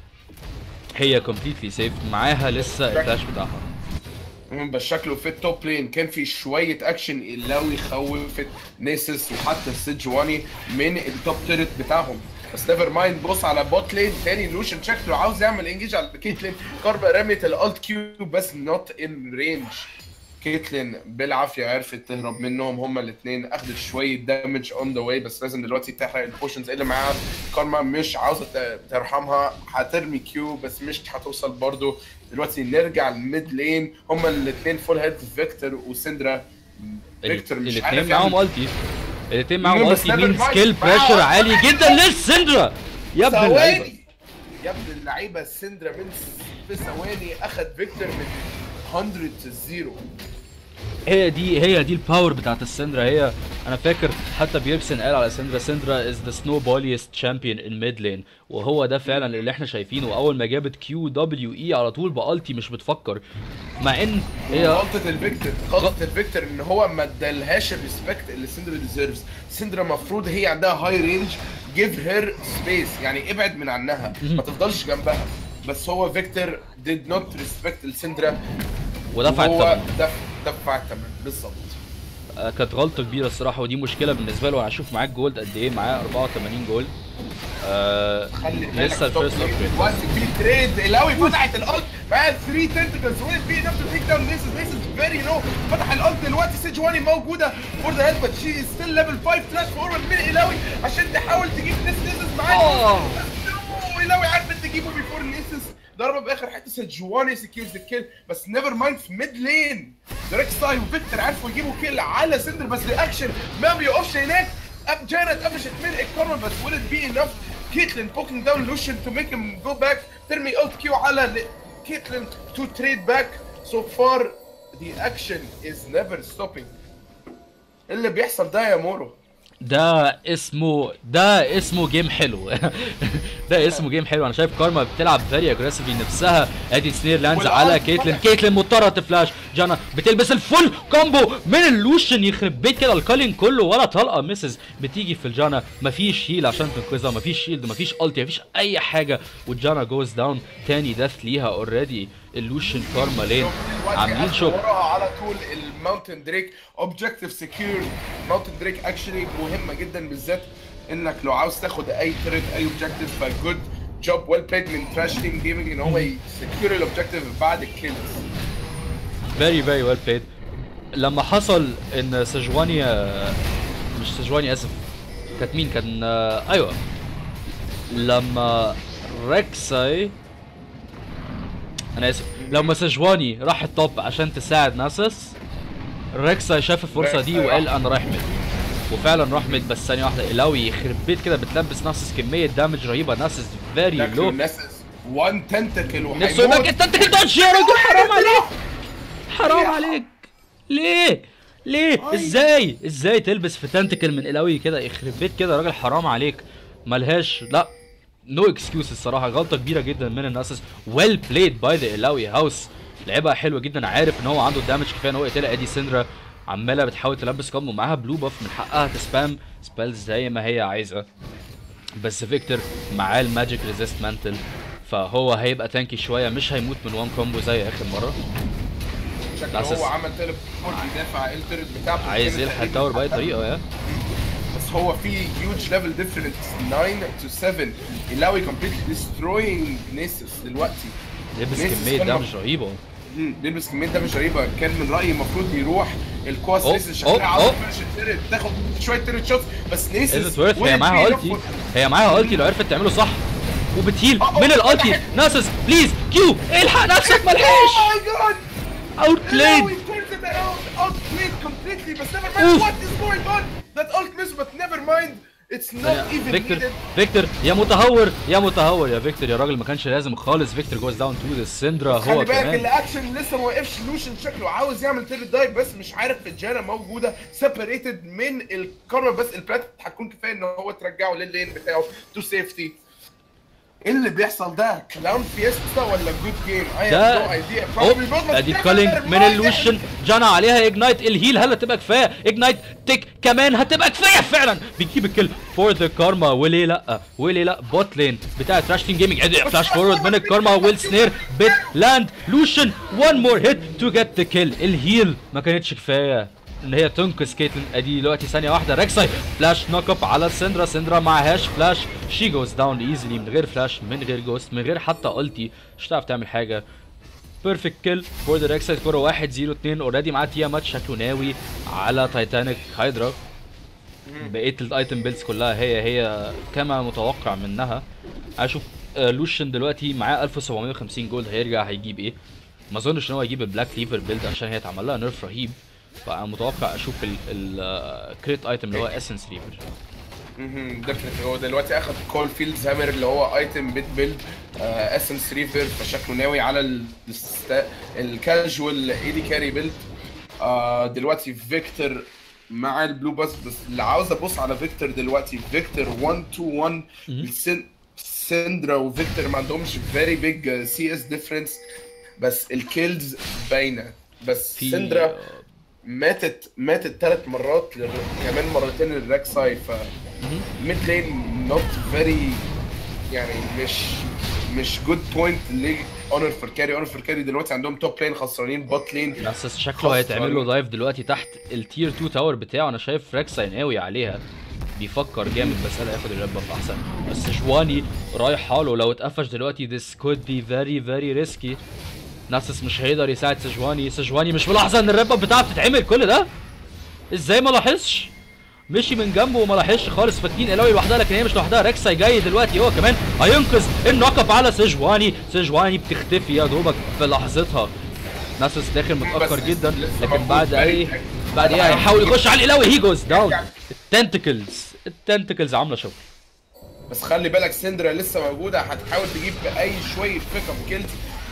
هي كومبليتلي سيف معاها لسه الفلاش بتاعها مم، بس شكله في التوب لين كان في شويه اكشن اللي خوفت نيسس وحتى السجواني من التوب تيرت بتاعهم بس نيفر مايند بص على بوت لين تاني لوشن شكله عاوز يعمل انجيج على كيتلين كاربا رمت الالت كيو بس نوت ان رينج كيتلين بالعافيه عرفت تهرب منهم هما الاثنين اخدت شويه دامج اون ذا واي بس لازم دلوقتي تحرق البوشنز اللي معاها كارما مش عاوزه ت- ترحمها هترمي كيو بس مش هتوصل برضو دلوقتي نرجع الميد لين هما الاثنين فول هيد فيكتور وسندرا فيكتور مش الاثنين عارف معاهم يعمل التي الاثنين معاهم مم، بس التي never مين mind. سكيل معاه بريشر ulti. عالي جدا للسندرا يا ابن اللعيبه ثواني يا ابن اللعيبه سندرا من في ثواني اخد فيكتور من 100 زيرو هي دي هي دي الباور بتاعت السندرا هي انا فاكر حتى بيرسن قال على سندرا سندرا از ذا سنو باليست تشامبيون ان ميد لين وهو ده فعلا اللي احنا شايفينه اول ما جابت كيو دبليو اي على طول بالتي مش بتفكر مع ان هي غلطة الفيكتور غلطة الفيكتور ان هو ما ادالهاش الريسبكت اللي سندرا ديزيرفز سندرا المفروض هي عندها هاي رينج جيف هير سبيس يعني ابعد من عنها ما تفضلش جنبها بس هو فيكتور did not respect السندرا ودفع وهو الثمن دف دفع الثمن بالظبط آه، كانت غلطه كبيره الصراحه ودي مشكله بالنسبه له انا هشوف معاك جولد قد ايه معاه 84 جولد آه خلي بالك لسه توب الفيرست لين ابجريد دلوقتي في تريد الاوي فتحت الالت معاه 3 تنتكلز وين في نفس تيك داون نيسز نيسز فيري لو فتح الالت دلوقتي سيجواني موجوده فور ذا هيلب بس شي ستيل ليفل 5 فلاش فورورد من الاوي عشان تحاول تجيب نيس نيسز معاه آه. الاوي عرفت تجيبه بيفور نيسز ضربه باخر حته سجواني سكيورز الكيل بس نيفر مايند في ميد لين ريكساي وفيكتور عرفوا يجيبوا كيل على سندر بس رياكشن ما بيقفش هناك اب جانا اتقفشت من الكورنر بس will it be enough كيتلين بوكينج داون لوشن تو ميك هيم جو باك ترمي اوت كيو على ل- كيتلين تو تريد باك سو فار the action is never stopping اللي بيحصل ده يا مورو ده اسمه ده اسمه جيم حلو ده اسمه جيم حلو انا شايف كارما بتلعب فيري اجريسيفلي نفسها ادي سنير لاندز والأرض على كيتلين فتح. كيتلين مضطره تفلاش جانا بتلبس الفول كومبو من اللوشن يخرب بيت كده الكالين كله ولا طلقه مسز بتيجي في الجانا مفيش هيل عشان تنقذها مفيش شيلد مفيش التي مفيش اي حاجه والجانا جوز داون تاني داث ليها اوريدي اللوشن كارما لين عاملين شغل وراها على طول الماونتن دريك اوبجيكتيف سكيور ماونتن دريك اكشلي مهمه جدا بالذات انك لو عاوز تاخد اي تريد اي اوبجيكتيف فجود جوب ويل بلايد من تراش تيم جيمنج ان هو يسكيور الاوبجيكتيف بعد الكيلز فيري فيري ويل بلايد لما حصل ان سجواني مش سجواني اسف كانت مين كان آه، ايوه لما ريكساي انا اسف لما سجواني راح التوب عشان تساعد ناسس ريكساي شاف الفرصه دي ريكساي وقال راح. انا رايح ميد وفعلا راح ميد بس ثانيه واحده الاوي يخرب بيت كده بتلبس ناسس كميه دامج رهيبه ناسس فيري لكن لو الناس وان تنتكل نفسه يقول انت انت دوج يا راجل حرام عليك حرام ليه؟ عليك ليه ليه أي. ازاي ازاي تلبس في تنتكل من القوي كده يخرب بيت كده يا راجل حرام عليك ملهاش لا نو اكسكيوز الصراحه غلطه كبيره جدا من الناسس ويل بلايد باي ذا الاوي هاوس لعبها حلوه جدا عارف ان هو عنده دامج كفايه ان هو يقتلها ادي سندرا عماله بتحاول تلبس كومبو معاها بلو باف من حقها تسبام سبيلز زي ما هي عايزه بس فيكتور معاه الماجيك ريزيست مانتل فهو هيبقى تانكي شويه مش هيموت من وان كومبو زي اخر مره شكله ناسس. هو عمل تلب بيدافع الترد بتاعته عايز كانت يلحق تقريباً التاور باي حتى- طريقه يا بس هو في هيوج ليفل ديفرنس 9 to 7 يلاوي كومبليتلي ديستروينج نيسس دلوقتي لبس نيسس كميه كان دامج رهيبه مم، بيلبس كميه دامج رهيبه كان من رايي المفروض يروح الكواس أوه، نيسس أوه، شكلها عاوز أوه. تفنش الترد تاخد شويه ترد شوت بس نيسس ازت ورث هي wouldn't معاها be enough التي for- هي معاها التي لو عرفت تعمله صح وبتهيل أه، أه، من الالتي فتحت. ناسس بليز كيو الحق نفسك Oh ملحقش my god! اوت بلايد Ilawi turns it around, outplayed completely, but never mind Oof. what is going on. That ult miss, but never mind. It's not even فيكتور needed. فيكتور يا متهور يا متهور يا فيكتور يا راجل ما كانش لازم خالص فيكتور جوز داون تو ذا سندرا هو خلي بالك كمان الاكشن لسه ما وقفش لوشن شكله عاوز يعمل تيرد دايف بس مش عارف الجانا موجوده سيبريتد من الكارما بس البلات هتكون كفايه ان هو ترجعه لللين بتاعه تو سيفتي ايه اللي بيحصل ده؟ كلاون فيستا ولا جود جيم؟ اي ده نو ايديا اوب ادي كولينج من اللوشن جانا عليها اجنايت الهيل هل هتبقى كفايه اجنايت تك كمان هتبقى كفايه فعلا بيجيب الكل فور ذا كارما وليه لا وليه لا بوت لين بتاع تراش تيم جيمنج ادي فلاش فورورد من الكارما ويل سنير بيت لاند لوشن وان مور هيت تو جيت ذا كيل الهيل ما كانتش كفايه ان هي تنقذ كيتلين ادي دلوقتي ثانيه واحده ريكساي فلاش نوك اب على سندرا سندرا معهاش فلاش شي جوز داون ايزلي من غير فلاش من غير جوست من غير حتى التي مش هتعرف تعمل حاجه بيرفكت كيل فور ذا ريكسايد كوره 1 0 2 اوريدي معاه تيامات شكله ناوي على تايتانيك هايدرا بقيه الايتم بيلز كلها هي هي كما متوقع منها اشوف آه، لوشن دلوقتي معاه 1750 جولد هيرجع هيجيب ايه ما اظنش ان هو يجيب البلاك ليفر بيلد عشان هي اتعمل لها نيرف رهيب فانا متوقع اشوف الكريت ايتم اللي هو اسنس ليفر ديفنتلي هو دلوقتي اخد كول فيلدز هامر اللي هو ايتم بيت بيلد اسنس ريفر فشكله ناوي على الست- الكاجوال ايدي كاري بيلد آه، دلوقتي فيكتور مع البلو باس بس اللي عاوز ابص على فيكتور دلوقتي فيكتور 1 2 1 السن- سندرا وفيكتور ما عندهمش فيري بيج سي اس ديفرنس بس الكيلز باينه بس في سندرا ماتت ماتت ثلاث مرات لل... كمان مرتين للريكساي ف ميد لين نوت فيري يعني مش مش جود بوينت لاونر فور كاري اونر فور كاري دلوقتي عندهم توب لين خسرانين بوت لين بس شكله هيتعمل له دايف دلوقتي تحت التير 2 تاور بتاعه انا شايف ريكساي ناوي عليها بيفكر جامد بس قال ياخد الريد باف احسن بس جواني رايحه له لو اتقفش دلوقتي this could be very very risky ناسس مش هيقدر يساعد سجواني سجواني مش ملاحظه ان الريد باف بتاعها بتتعمل كل ده ازاي ما لاحظش مشي من جنبه وما لاحظش خالص فاكرين الاوي لوحدها لكن هي مش لوحدها ريكساي جاي دلوقتي هو كمان هينقذ النوك اب على سيجواني سيجواني بتختفي يا دوبك في لحظتها ناسوس داخل متاخر بس جدا لسه لكن موجود بعد باين. ايه بعد ايه هيحاول يخش على الاوي هي جوز داون التنتكلز التنتكلز عامله شغل بس خلي بالك سندرا لسه موجوده هتحاول تجيب باي شويه بيك اب كيلز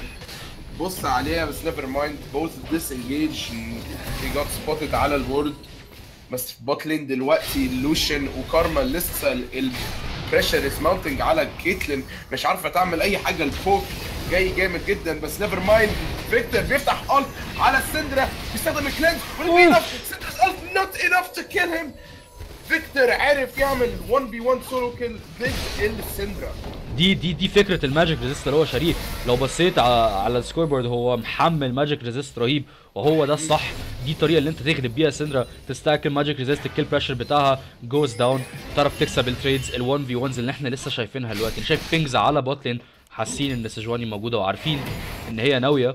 بص عليها بس نيفر مايند بوث ديس انجيج هي جات سبوتد على الورد بس في بوت لين دلوقتي لوشن وكارما لسه البريشر از ماونتنج على كيتلين مش عارفه تعمل اي حاجه البوك جاي جامد جدا بس نيفر مايند فيكتور بيفتح الت على السندرا بيستخدم الكلينز سندرا's ult not enough to kill him فيكتور عارف يعمل 1 بي 1 سولو كيل ضد السندرا دي دي دي فكره الماجيك ريزيست اللي هو شاريه لو بصيت على, على السكور بورد هو محمل ماجيك ريزيست رهيب وهو ده الصح دي الطريقه اللي انت تغلب بيها سندرا تستاك الماجيك ريزيست الكيل بريشر بتاعها جوز داون تعرف تكسب التريدز ال1 في 1 اللي احنا لسه شايفينها دلوقتي انا شايف بينجز على بوت لين حاسين ان سيجواني موجوده وعارفين ان هي ناويه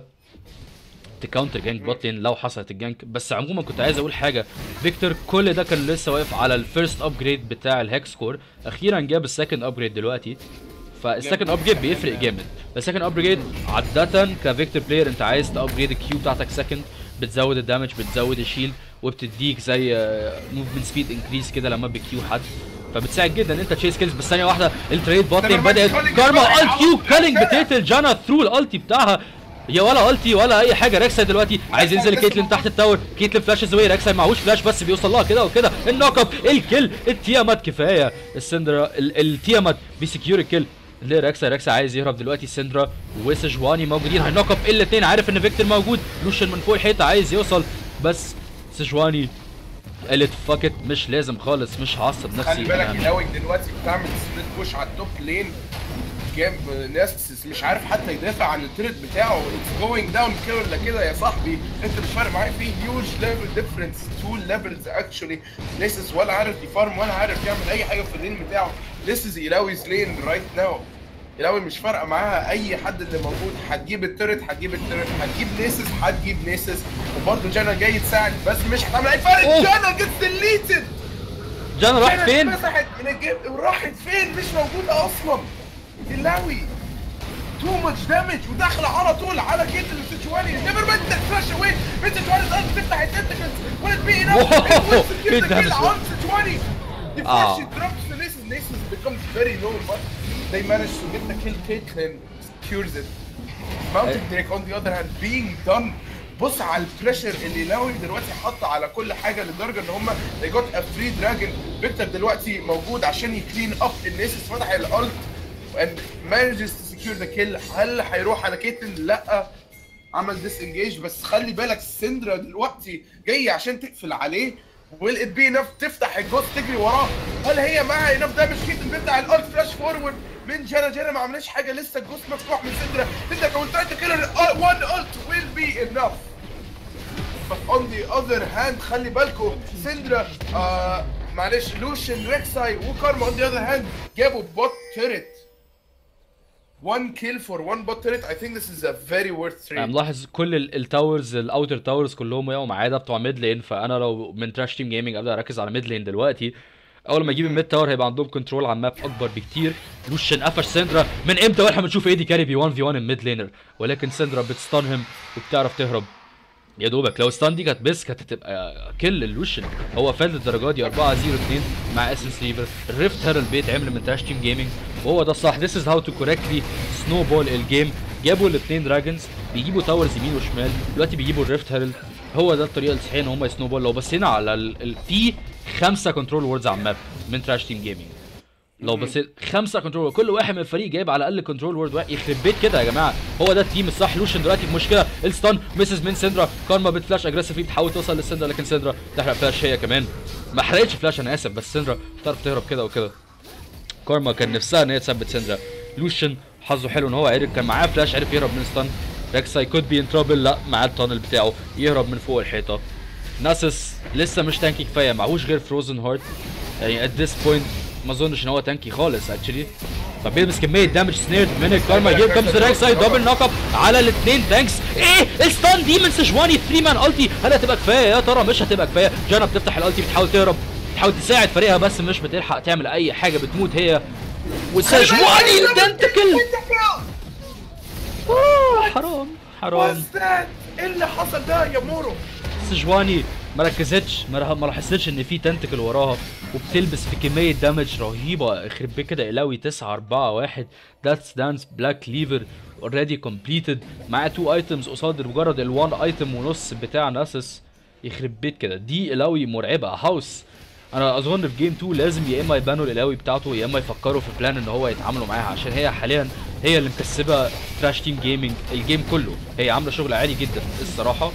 تكاونتر جانك بوت لين لو حصلت الجانك بس عموما كنت عايز اقول حاجه فيكتور كل ده كان لسه واقف على الفيرست ابجريد بتاع الهيك سكور اخيرا جاب السكند ابجريد دلوقتي فالسكند ابجريد بيفرق جامد السكند ابجريد عاده كفيكتور بلاير انت عايز تابجريد الكيو بتاعتك سكند بتزود الدامج بتزود الشيلد وبتديك زي موفمنت سبيد انكريس كده لما بكيو حد فبتساعد جدا ان انت تشيس كيلز بس ثانيه واحده التريد بوت لين بدات كارما الت كيو كالينج بتقتل جانا ثرو الالتي بتاعها يا ولا التي ولا اي حاجه ريكساي دلوقتي عايز ينزل كيتلين تحت التاور كيتلين فلاشز واي ريكساي معهوش فلاش بس بيوصل لها كده وكده النوك اب الكل التيامات كفايه السندرا ال- التيامات بيسكيور الكل ليه ريكسا ريكسا عايز يهرب دلوقتي سندرا وسجواني موجودين هينوك اب الاثنين عارف ان فيكتور موجود لوشن من فوق الحيطه عايز يوصل بس سجواني قالت فاكت مش لازم خالص مش هعصب نفسي خلي بالك أنا- الاوي دلوقتي بتعمل سبليت بوش على التوب لين جاب ناس مش عارف حتى يدافع عن التريد بتاعه اتس جوينج داون كده ولا كده يا صاحبي انت مش فارق معايا في هيوج ليفل ديفرنس تو ليفلز اكشولي ليسس ولا عارف يفارم ولا عارف يعمل اي حاجه في اللين بتاعه ليسس يلاويز لين رايت ناو يلاوي مش فارقه معاها اي حد اللي موجود هتجيب التريت هتجيب التريت هتجيب نيسس هتجيب نيسس وبرده جانا جاي تساعد بس مش هتعمل اي فرق أوه. جانا جيتس ديليتد جانا راح فين؟ مسحت من الجيم راحت فين مش موجوده اصلا اللاوي تو ماتش دامج وداخله على طول على كيت السيتشواني نيفر بنت فلاش اواي بنت سيتشواني الارض تفتح التنتكلز ولا تبي واو، إيه الدمج ده؟ على سيتشواني آه. Before she drops the Nasus, Nasus becomes very low, but they manage to get the kill. Caitlyn cures it. Mountain Drake on the other hand being done بص على البريشر اللي لاوي دلوقتي حط على كل حاجه لدرجه ان هم they got a free dragon فيكتور دلوقتي موجود عشان يكلين اب النيسس فتح الالت and manages to secure the kill هل هيروح على كيتن؟ لا عمل ديس انجيج بس خلي بالك سندرا دلوقتي جايه عشان تقفل عليه ويل ات بي انف تفتح الجوست تجري وراه هل هي معاها انف دامج كيتن بيفتح الالت فلاش فورورد من جانا جانا ما عملناش حاجه لسه الجوست مفتوح من سندرا سندرا كمان تراي تو كيل وان الت ويل بي انف But on the other hand خلي بالكم سندرا آه معلش لوشن ريكساي وكارما on the other hand جابوا بوت تيرت one kill for one bot turret I think this is a very worth trade انا ملاحظ كل ال- التاورز الاوتر تاورز كلهم وقعوا ما عدا بتوع ميد لين فانا لو من تراش تيم جيمنج ابدا اركز على ميد لين دلوقتي اول ما اجيب الميد تاور هيبقى عندهم كنترول على الماب اكبر بكتير لوشن قفش سندرا من امتى واحنا بنشوف ايدي كاري بي 1 في 1 الميد لينر ولكن سندرا بتستانهم وبتعرف تهرب يا دوبك لو ستان دي كانت بس كانت هتبقى كل اللوشن هو فاز للدرجه دي 4 0 2 مع اسنس ريفر الريفت هيرالد بيتعمل من تراش تيم جيمنج وهو ده الصح ذيس از هاو تو كوركتلي سنو بول الجيم جابوا الاثنين دراجونز بيجيبوا تاورز يمين وشمال دلوقتي بيجيبوا الريفت هيرالد هو ده الطريقه الصحيحه ان هم يسنو بول لو بصينا على ال... ال... في خمسه كنترول ووردز على الماب من تراش تيم جيمنج لو بصيت خمسه كنترول كل واحد من الفريق جايب على الاقل كنترول وورد واحد يخرب بيت كده يا جماعه هو ده التيم الصح لوشن دلوقتي في مشكله الستان مسز من سندرا كارما بتفلاش اجريسيفلي بتحاول توصل لسندرا لكن سندرا تحرق فلاش هي كمان ما حرقتش فلاش انا اسف بس سندرا بتعرف تهرب كده وكده كارما كان نفسها ان هي تثبت سندرا لوشن حظه حلو ان هو عرف كان معاه فلاش عرف يهرب من ستان ريكساي كود بي ان ترابل لا معاه التانل بتاعه يهرب من فوق الحيطه ناسس لسه مش تانكي كفايه معهوش غير فروزن هارت يعني ات ذس بوينت ما اظنش ان هو تانكي خالص اكشلي فبيلبس كميه دامج سنيرد من الكارما جيم كمز ريكساي دبل نوك اب على الاثنين تانكس ايه الستان دي من سجواني 3 مان التي هل هتبقى كفايه يا ترى مش هتبقى كفايه جانا بتفتح الالتي بتحاول تهرب بتحاول تساعد فريقها بس مش بتلحق تعمل اي حاجه بتموت هي وسجواني التنتكل آه، حرام حرام What's that؟ ايه اللي حصل ده يا مورو؟ سجواني ما ركزتش ما رح- ما لاحظتش ان في تنتكل وراها وبتلبس في كميه دامج رهيبه يخرب بيك كده قلاوي 9 4 1 ذاتس دانس بلاك ليفر اوريدي كومبليتد معاه 2 ايتمز قصاد مجرد ال1 ايتم ونص بتاع ناسس يخرب بيت كده دي قلاوي مرعبه هاوس انا اظن في جيم 2 لازم يا اما يبانوا القلاوي بتاعته يا اما يفكروا في بلان ان هو يتعاملوا معاها عشان هي حاليا هي اللي مكسبه تراش تيم جيمنج الجيم كله هي عامله شغل عالي جدا الصراحه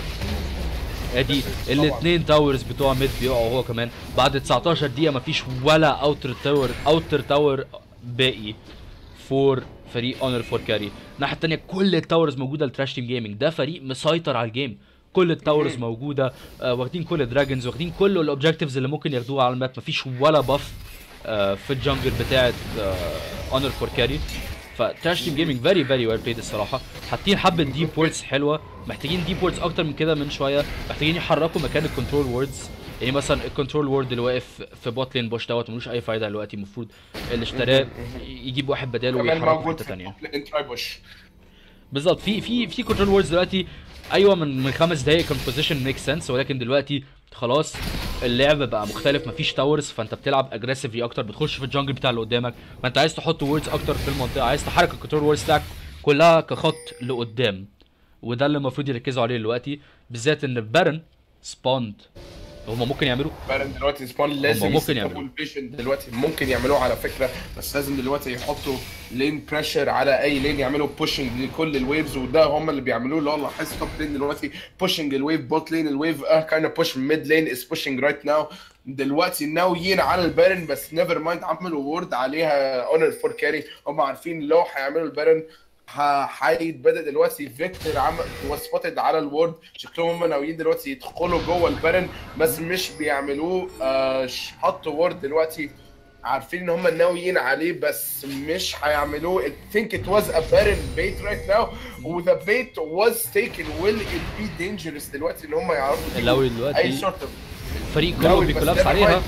ادي الاثنين تاورز بتوع ميد بيقعوا هو كمان بعد 19 دقيقه مفيش ولا اوتر تاور اوتر تاور باقي فور فريق اونر فور كاري الناحيه الثانيه كل التاورز موجوده لتراش تيم جيمنج ده فريق مسيطر على الجيم كل التاورز موجوده آه واخدين كل الدراجونز واخدين كل الاوبجكتيفز اللي ممكن ياخدوها على الماب مفيش ولا باف آه في الجنجل بتاعت اونر فور كاري فتراش تيم جيمنج فيري فيري ويل بلايد الصراحه حاطين حبه ديب ووردز حلوه محتاجين ديب ووردز اكتر من كده من شويه محتاجين يحركوا مكان الكنترول ووردز يعني مثلا الكنترول وورد اللي واقف في بوت لين بوش دوت ملوش اي فايده دلوقتي المفروض اللي اشتراه يجيب واحد بداله كمان ويحركه في موجود حته في ثانيه الانتراي بوش بالظبط في في في كنترول ووردز دلوقتي ايوه من من خمس دقايق كان بوزيشن ميك سنس ولكن دلوقتي خلاص اللعب بقى مختلف مفيش تاورز فانت بتلعب اجريسيفلي اكتر بتخش في الجنجل بتاع اللي قدامك ما انت عايز تحط ووردز اكتر في المنطقه عايز تحرك الكنترول ووردز بتاعك كلها كخط لقدام وده اللي المفروض يركزوا عليه دلوقتي بالذات ان بارن سبوند هما ممكن يعملوا بارن دلوقتي سبون لازم ممكن يستخدموا يعملوا. الفيجن دلوقتي ممكن يعملوه على فكره بس لازم دلوقتي يحطوا لين بريشر على اي لين يعملوا بوشنج لكل الويفز وده هم اللي بيعملوه اللي هو لاحظت توب لين دلوقتي بوشنج الويف بوت لين الويف اه كان بوش ميد لين از بوشنج رايت ناو دلوقتي ناويين على البارن بس نيفر مايند عملوا وورد عليها اونر فور كاري هم عارفين لو هيعملوا البارن ه- هيتبدا دلوقتي فيكتور عمل هو سبوتد على الورد شكلهم هم ناويين دلوقتي يدخلوا جوه البارن بس مش بيعملوه آه ش- حطوا وورد دلوقتي عارفين ان هم ناويين عليه بس مش هيعملوه I think it was a barren bait right now و the bait was taken will it be dangerous دلوقتي ان هم يعرفوا لو يجيبوا دلوقتي اي sort of الفريق كله لو بيكولابس بس عليها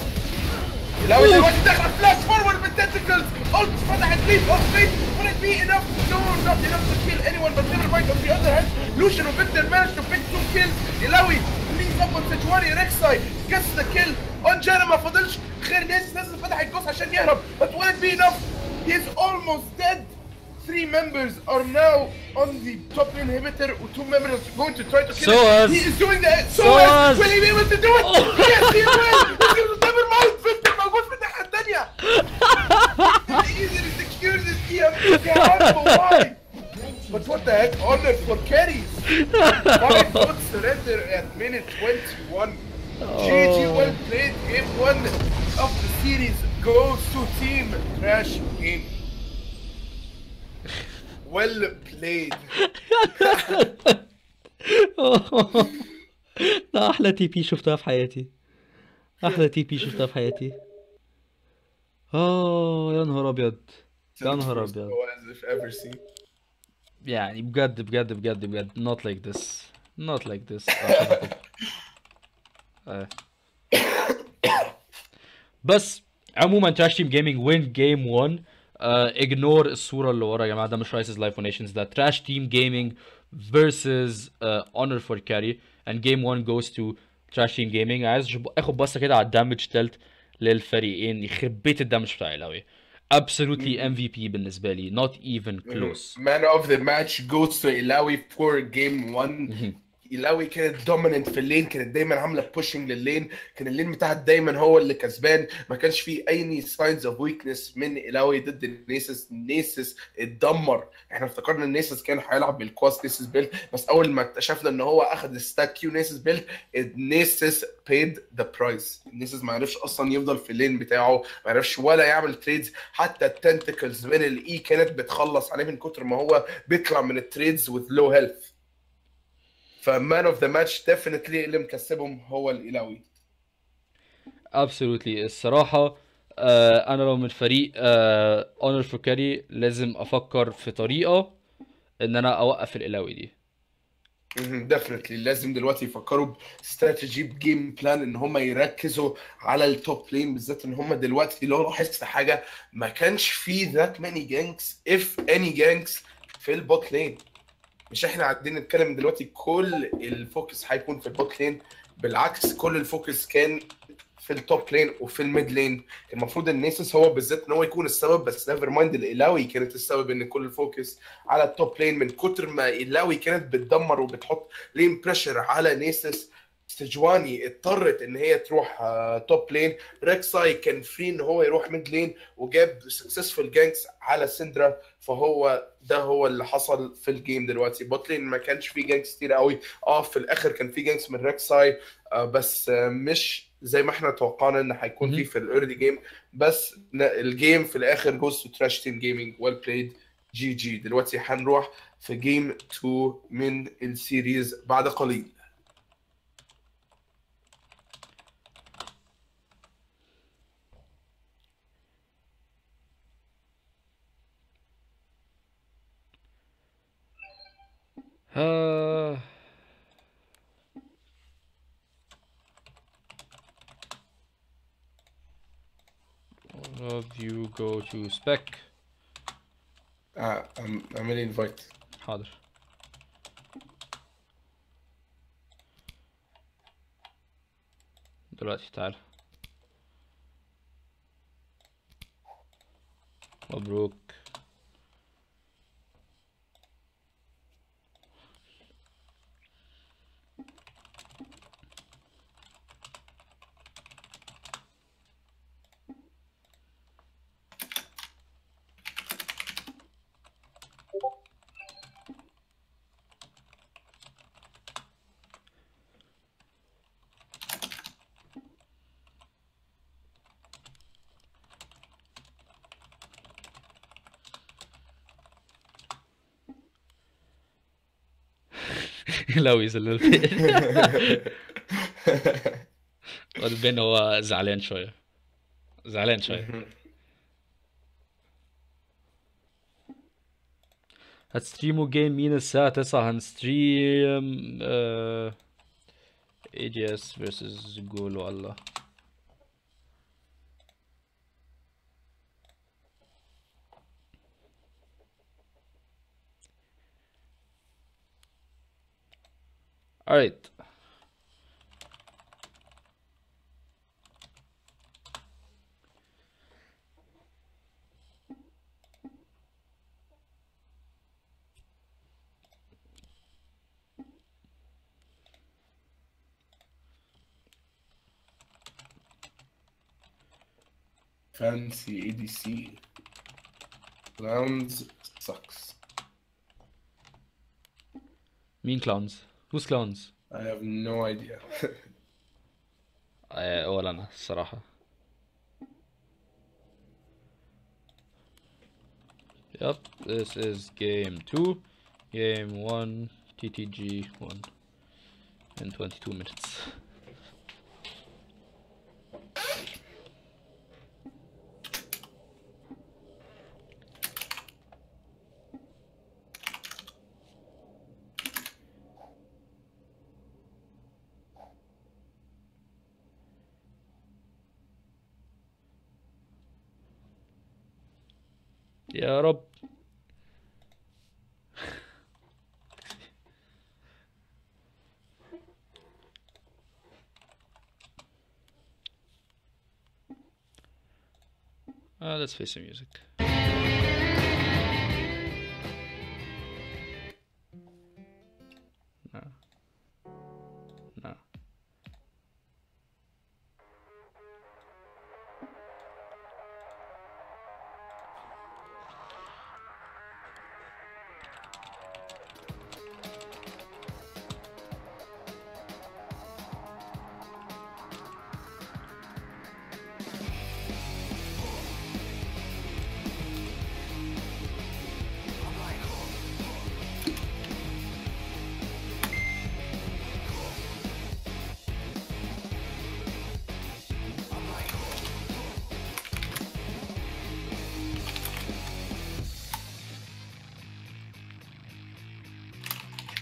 لو دلوقتي دخل فلاش فورورد بالتنتكلز قلت فتحت ليد اوف فيت will it be enough no not enough to kill anyone but never mind on the other hand Lucian وفيكتور managed to pick two kills يلاوي leads up on Sejuani Rek'Sai gets the kill on Jana ما فاضلش غير ناس نازل فتح الجوز عشان يهرب but will it be enough he is almost dead Three members are now on the top inhibitor, two members are going to try to kill Soaz. him. He is doing that. Soaz. Soaz. Will he be able to do it? Yes, he will. Never mind. Victor موجود في الناحية التانية. Easy to secure this EM. Why? But what the heck? Honor for carries. Five foot surrender at minute 21. GG well played. Game one of the series goes to Team Trash Game. Well played. ده احلى تي بي شفتها في حياتي احلى تي بي شفتها في حياتي اه يا نهار ابيض يا نهار ابيض As if ever seen. يعني بجد بجد بجد بجد not like this not like this آه. بس عموما تراش تيم جيمنج وين جيم 1 اجنور الصوره اللي ورا يا جماعه ده مش رايسز لايف نيشنز ده تراش تيم جيمنج versus اونر فور كاري and game 1 goes to تراش تيم جيمنج عايز أشوف- اخد بصه كده على الدامج تلت للفريقين يخرب بيت الدامج بتاع قوي absolutely MVP بالنسبه لي not even close Man of the match goes to Ilawi for game one. إلاوي كانت دوميننت في اللين كانت دايما عامله بوشنج لللين كان اللين بتاعها دايما هو اللي كسبان ما كانش فيه اي ساينز اوف ويكنس من إلاوي ضد النيسس نيسس اتدمر احنا افتكرنا ان نيسس كان هيلعب بالكواس نيسس بيلد بس اول ما اكتشفنا ان هو اخذ الستاك كيو نيسس بيلد نيسس paid ذا برايس نيسس ما عرفش اصلا يفضل في اللين بتاعه ما عرفش ولا يعمل تريدز حتى التنتكلز من الاي كانت بتخلص عليه من كتر ما هو بيطلع من التريدز with low health فمان اوف ذا ماتش ديفينتلي اللي مكسبهم هو الايلاوي absolutely الصراحة آه أنا لو من فريق اونر فور كاري لازم أفكر في طريقة إن أنا أوقف القلاوي دي ديفنتلي لازم دلوقتي يفكروا باستراتيجي بجيم بلان ان هم يركزوا على التوب لين بالذات ان هم دلوقتي لو لاحظت حاجه ما كانش في ذات ماني جانكس اف اني جانكس في البوت لين مش احنا قاعدين نتكلم دلوقتي كل الفوكس هيكون في البوت لين بالعكس كل الفوكس كان في التوب لين وفي الميد لين المفروض النيسس هو بالذات ان هو يكون السبب بس نيفر مايند الالاوي كانت السبب ان كل الفوكس على التوب لين من كتر ما الاوي كانت بتدمر وبتحط لين بريشر على نيسس سجواني اضطرت ان هي تروح آه، توب لين ريكساي كان فري ان هو يروح ميد لين وجاب سكسسفul جانكس على سندرا فهو ده هو اللي حصل في الجيم دلوقتي بوت لين ما كانش فيه جانكس كتير قوي اه في الاخر كان فيه جانكس من ريكساي آه بس آه مش زي ما احنا توقعنا ان هيكون مهم. فيه في الايرلي جيم بس ن- الجيم في الاخر جوز تو تراش تيم جيمنج ويل بلايد جي جي دلوقتي هنروح في جيم 2 من السيريز بعد قليل Uh, all of you go to spec آه أم- اعملي انفايت حاضر دلوقتي تعال مبروك لو يزلل واضح بين هو زعلان شوية زعلان شوية هتستريموا جيم مين الساعة 9 هنستريم آه... AGS versus جول والله Alright فانسي اي دي سي clowns sucks مين clowns who's clowns I have no idea آه، ولا انا الصراحة Yep, this is game 2, game 1, TTG 1 in 22 minutes. يا رب Uh, let's face some music. No. No.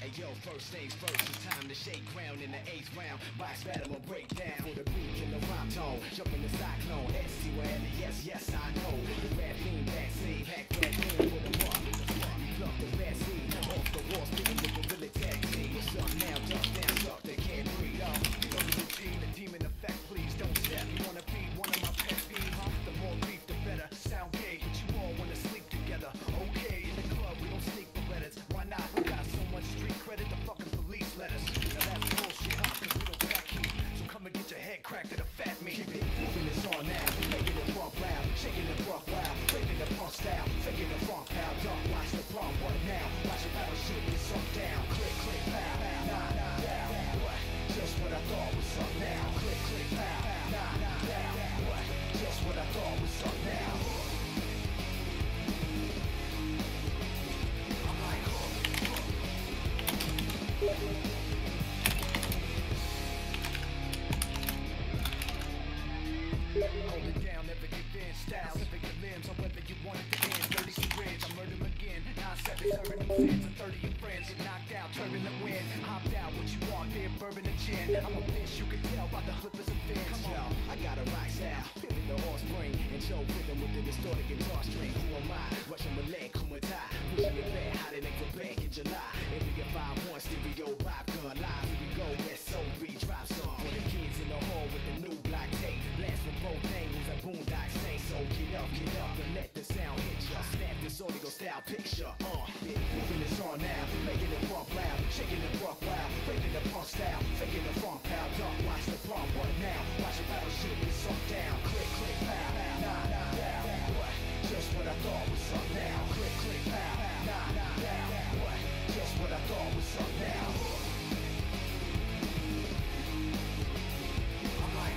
Hey yo, first things first, it's time to shake ground in the eighth round. Box battle will break down for the beat in the rhyme tone. Jump in the cyclone, SC wherever, yes, yes, I know. The rap lean backseat, hack rap lean with a mark. You plug the bad seed, off the wall, spitting with gorilla tag team. What's up now, duck down, suck, they can't breathe. Oh, you know the routine, the demon effect, please don't step. You wanna be one of my pet peeves, huh? The more beef, the better. Sound gay, but you all wanna sleep together. Okay, in the club, we don't sneak Berettas. Why not? We got so much street credit, the fucking police let us. Now that's bullshit, huh? Cause we don't back heat. So come and get your head cracked at a fat me. Keep it moving, it's on now. Making it rock loud, shaking it rock loud. Breaking the punk style, faking the funk pow. Duck, watch the prom, what now? Watch your parachute get sunk down. Click, click, pow. Nah, nah, down. What? Just what I thought was up now. Click, click, pow. Nah, nah, down. What? Just what I thought was up now. I'm like, Hold it down, never give in. Style, never your limbs, or whether you want it to end. Dirty syringe, I murder them again. Nine seven, serving them sins, and thirty of friends. Get knocked out, turning the wind. Hopped out, what you want, beer, bourbon, and gin. I'm a bitch, you can tell by the flippers and fins. Come on, I got a rock style, feeling the horse brain. And Joe rhythm with the distorted guitar string. Who am I? Russian Malay, Kumata. Pushing it back, hiding in Quebec in July. Every get five one stereo, vibe gun live. Here we go, SOB drop song. For the kids in the hall with the new black tape. Blast from both angles, a boondock say so. Get up, get up, and let the sound hit ya. Snap this audio style picture. Uh, yeah, moving this on now, making it rock loud, shaking it rock loud, breaking the punk style, faking the funk pow. Duck, watch the pump, what now? Watch your battle shit get sunk down. Click, click, pow, nah, nah, down. What? Just what I thought was up now. Click, click, pow, nah, nah, down. What? Just what I thought was up now. I'm like,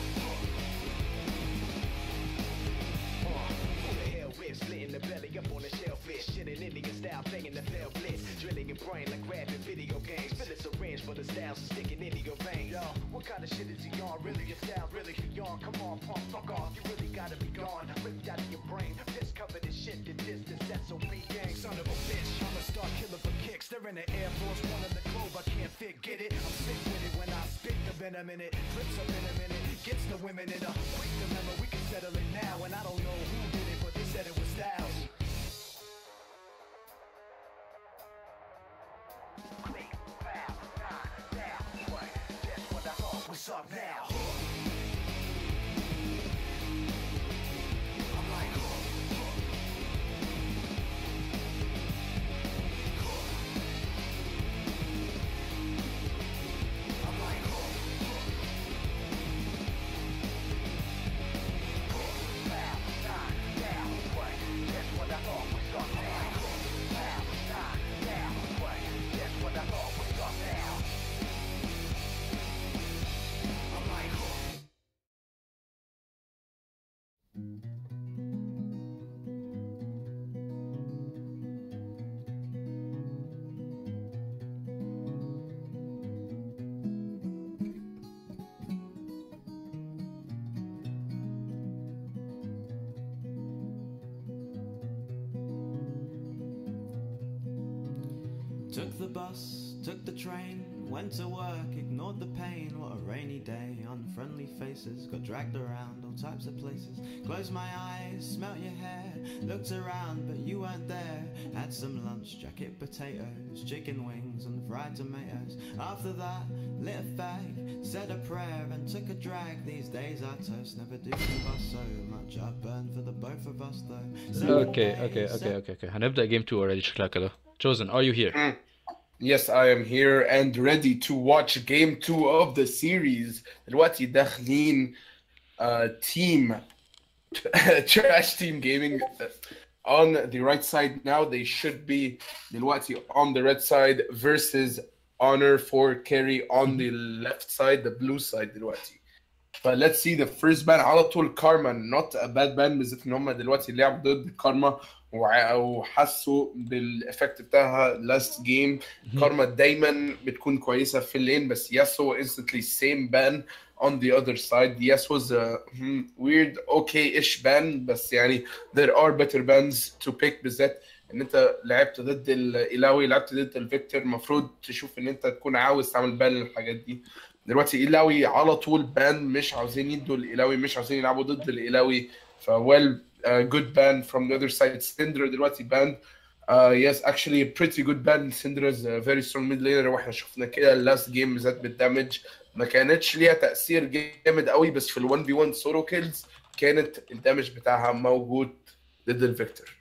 Who the hell whip, splitting the belly up on the shellfish, shitting Indian style, banging the fell blitz, drilling your brain like grabbing video games, fill a syringe for the styles and sticking into your vein. Yo, what kind of shit is he on? Really, your style really on? Come on, pump, fuck off, you really gotta be gone, ripped out of your brain, piss covered in shit, the distance, SOB gang, son of a bitch, I'm a star killer for kicks, they're in the Air Force One of the globe, I can't fit, get it? I'm sick with it when I spit the venom in it, flips up in a minute, gets the women in a quick dilemma, we can settle it now, and I don't know who did it, but they said it was Styles. Click, pow, nah, down, what? That's what I thought was up now. I'm like, I'm like, pow, nah, down, what? That's what I thought was up now. Pow, nah, down, what? That's what I thought was up now. I'm like, Took the bus, took the train, went to work, ignored the pain. What a rainy day, unfriendly faces, got dragged around all types of places. Closed my eyes, smelt your hair, looked around, but you weren't there. Had some lunch, jacket potatoes, chicken wings, and fried tomatoes. After that, lit a fag, said a prayer, and took a drag. These days I toast, never do combust so much. I burned for the both of us though. Several اوكي days, اوكي اوكي se- اوكي اوكي هنبدا جيم 2 already شكلها كده chosen are you here Yes, I am here and ready to watch game two of the series. دلوقتي داخلين uh, team trash team gaming on the right side now. They should be دلوقتي on the red side versus honor for carry on the left side, the blue side دلوقتي. But let's see the first ban على طول كارما not a bad ban بالذات ان هم دلوقتي لعبوا ضد كارما وع- وحسوا بالافكت بتاعها لاست جيم كارما دايما بتكون كويسه في اللين بس ياسو instantly same ban on the other side yes was a hmm, weird okay ish ban بس يعني there are better bans to pick بالذات ان انت لعبت ضد الايلاوي لعبت ضد الفيكتور المفروض تشوف ان انت تكون عاوز تعمل بان للحاجات دي دلوقتي ايلاوي على طول بان مش عاوزين يدوا الايلاوي مش عاوزين يلعبوا ضد الايلاوي فويل جود بان from the other side سندر دلوقتي بان Uh, yes, actually, a pretty good ban. Cinder is a very strong mid laner واحنا شفنا كده اللاست جيم بالذات بالدمج ما كانتش ليها تأثير جامد قوي بس في ال 1 في 1 سولو كيلز كانت الدمج بتاعها موجود ضد الفيكتور.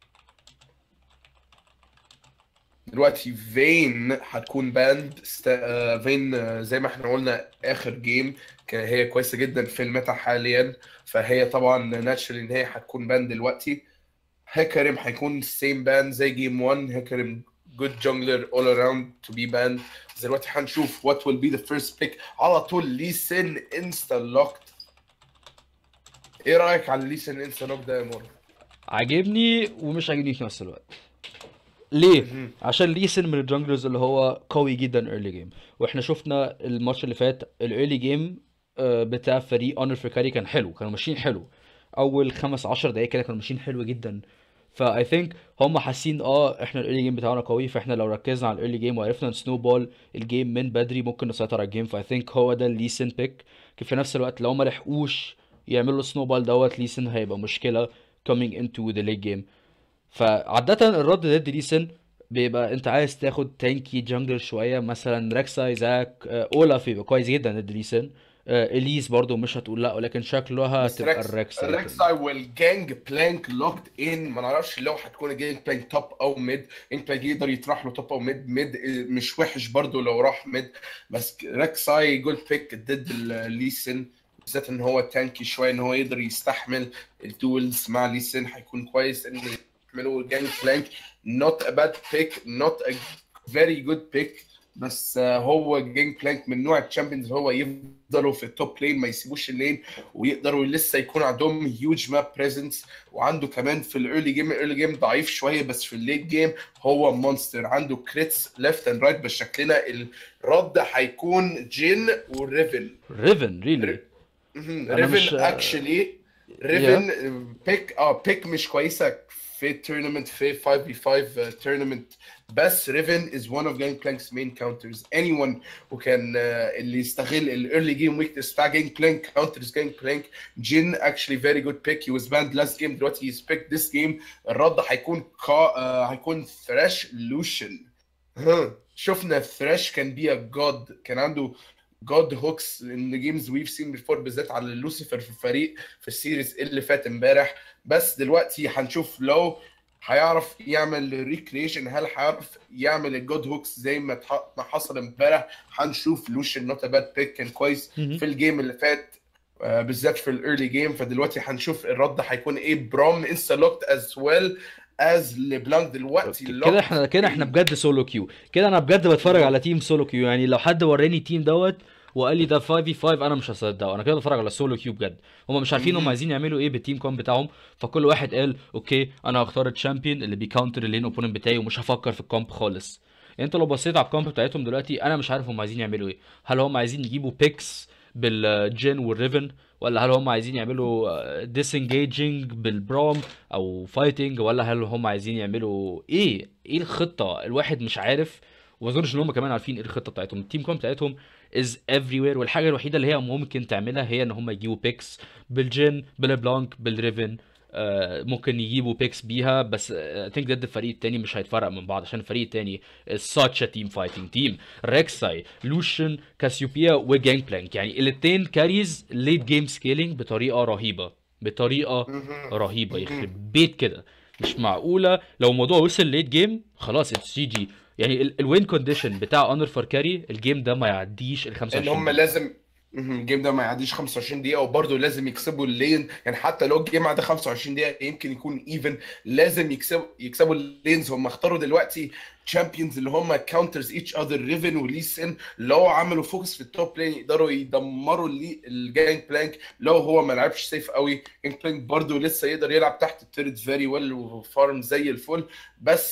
دلوقتي فين هتكون باند است... آه، فين آه، زي ما احنا قلنا اخر جيم كان هي كويسه جدا في الميتا حاليا فهي طبعا ناتشرال ان هي هتكون باند دلوقتي هيكرم هيكون سيم باند زي جيم 1 هيكرم جود جونجلر اول اراوند تو بي باند دلوقتي هنشوف وات ويل بي ذا فيرست بيك على طول ليسن انستا لوكت ايه رايك على ليسن انستا لوك ده يا مر؟ عاجبني ومش عاجبني في نفس الوقت ليه؟ عشان ليسن من الجانجلرز اللي هو قوي جدا ايرلي جيم واحنا شفنا الماتش اللي فات الايرلي جيم بتاع فريق اونر فيكاري كان حلو كانوا ماشيين حلو اول خمس عشر دقايق كده كانوا ماشيين حلو جدا فاي ثينك هم حاسين اه احنا الايرلي جيم بتاعنا قوي فاحنا لو ركزنا على الايرلي جيم وعرفنا نسنو بول الجيم من بدري ممكن نسيطر على الجيم فاي ثينك هو ده الليسن بيك في نفس الوقت لو ما لحقوش يعملوا سنو بول دوت ليسن هيبقى مشكله coming into the late game فعادة الرد ضد ليسن بيبقى انت عايز تاخد تانكي جانجلر شويه مثلا ريكسا زاك آه، اولاف يبقى كويس جدا ضد ليسن آه، اليس برضو مش هتقول لا ولكن شكلها بس هتبقى ريكس الريكسا ريكساي والجانج بلانك لوكد ان ما نعرفش لو هتكون الجانج بلانك توب او ميد جانج بلانك يقدر يطرح له توب او ميد ميد مش وحش برضو لو راح ميد بس ريكساي جود بيك ضد الليسن بالذات ان هو تانكي شويه ان هو يقدر يستحمل الدولز مع ليسن هيكون كويس ان يعملوا جانج بلانك not a bad pick not a very good pick بس آه، هو جيم بلانك من نوع الشامبيونز هو يفضلوا في التوب لين ما يسيبوش اللين ويقدروا لسه يكون عندهم هيوج ماب بريزنس وعنده كمان في الايرلي جيم الايرلي جيم ضعيف شويه بس في الليت جيم هو مونستر عنده كريتس ليفت اند رايت بس شكلنا الرد هيكون جين وريفن ريفن ريلي أنا مش- ريفن اكشلي ريفن بيك اه بيك مش كويسه في تورنمنت في 5 بي 5 تورنمنت بس ريفن از one of جانج بلانك's main counters anyone who can uh, اللي يستغل الايرلي جيم ويكنس بتاع جانج بلانك counters جانج بلانك جين actually very good pick he was banned last game دلوقتي he's picked this game الرد هيكون كا... آه هيكون ثراش لوشن شفنا ثراش كان بي a god كان عنده جود هوكس ان جيمز ويف سين بيفور بالذات على لوسيفر في الفريق في السيريز اللي فات امبارح بس دلوقتي هنشوف لو هيعرف يعمل ريكريشن هل هيعرف يعمل الجود هوكس زي ما تح- ما حصل امبارح هنشوف لوشن نوت باد بيك كان كويس مهم. في الجيم اللي فات آه، بالذات في الايرلي جيم فدلوقتي هنشوف الرد هيكون ايه بروم انستا لوكت از ويل از لبلانك دلوقتي كده احنا كده احنا بجد سولو كيو كده انا بجد بتفرج على تيم سولو كيو يعني لو حد وراني تيم دوت وقال لي ده 5 في 5 انا مش هصدقه انا كده بتفرج على سولو كيو بجد هم مش عارفين هم عايزين يعملوا ايه بالتيم كوم بتاعهم فكل واحد قال اوكي انا هختار الشامبيون اللي بيكاونتر اللين اوبوننت بتاعي ومش هفكر في الكومب خالص يعني انت لو بصيت على الكومب بتاعتهم دلوقتي انا مش عارف هم عايزين يعملوا ايه هل هم عايزين يجيبوا بيكس بالجين والريفن ولا هل هم عايزين يعملوا ديسنجيجنج بالبروم او فايتنج ولا هل هم عايزين يعملوا ايه ايه الخطه الواحد مش عارف وما اظنش ان هم كمان عارفين ايه الخطه بتاعتهم التيم كوم بتاعتهم از افري وير والحاجه الوحيده اللي هي ممكن تعملها هي ان هم يجيبوا بيكس بالجين بالبلانك بالريفن آه، ممكن يجيبوا بيكس بيها بس اي ثينك ضد الفريق التاني مش هيتفرق من بعض عشان الفريق التاني is such a team fighting team ريكساي لوشن كاسيوبيا وجانج بلانك يعني الاثنين كاريز ليت جيم سكيلينج بطريقه رهيبه بطريقه رهيبه يخرب بيت كده مش معقوله لو الموضوع وصل ليت جيم خلاص اتس جي جي يعني الوين كونديشن بتاع اونر فور كاري الجيم ده ما يعديش ال ان 25 هم لازم مهم. الجيم ده ما يعديش 25 دقيقة وبرضه لازم يكسبوا اللين يعني حتى لو الجيم عدى 25 دقيقة يمكن يكون ايفن لازم يكسبوا يكسبوا اللينز هم اختاروا دلوقتي تشامبيونز اللي هم كاونترز ايتش اذر ريفن وليسن لو عملوا فوكس في التوب لين يقدروا يدمروا اللي- الجانج بلانك لو هو ما لعبش سيف قوي جانج بلانك برضه لسه يقدر يلعب تحت التيرت فيري ويل وفارم زي الفل بس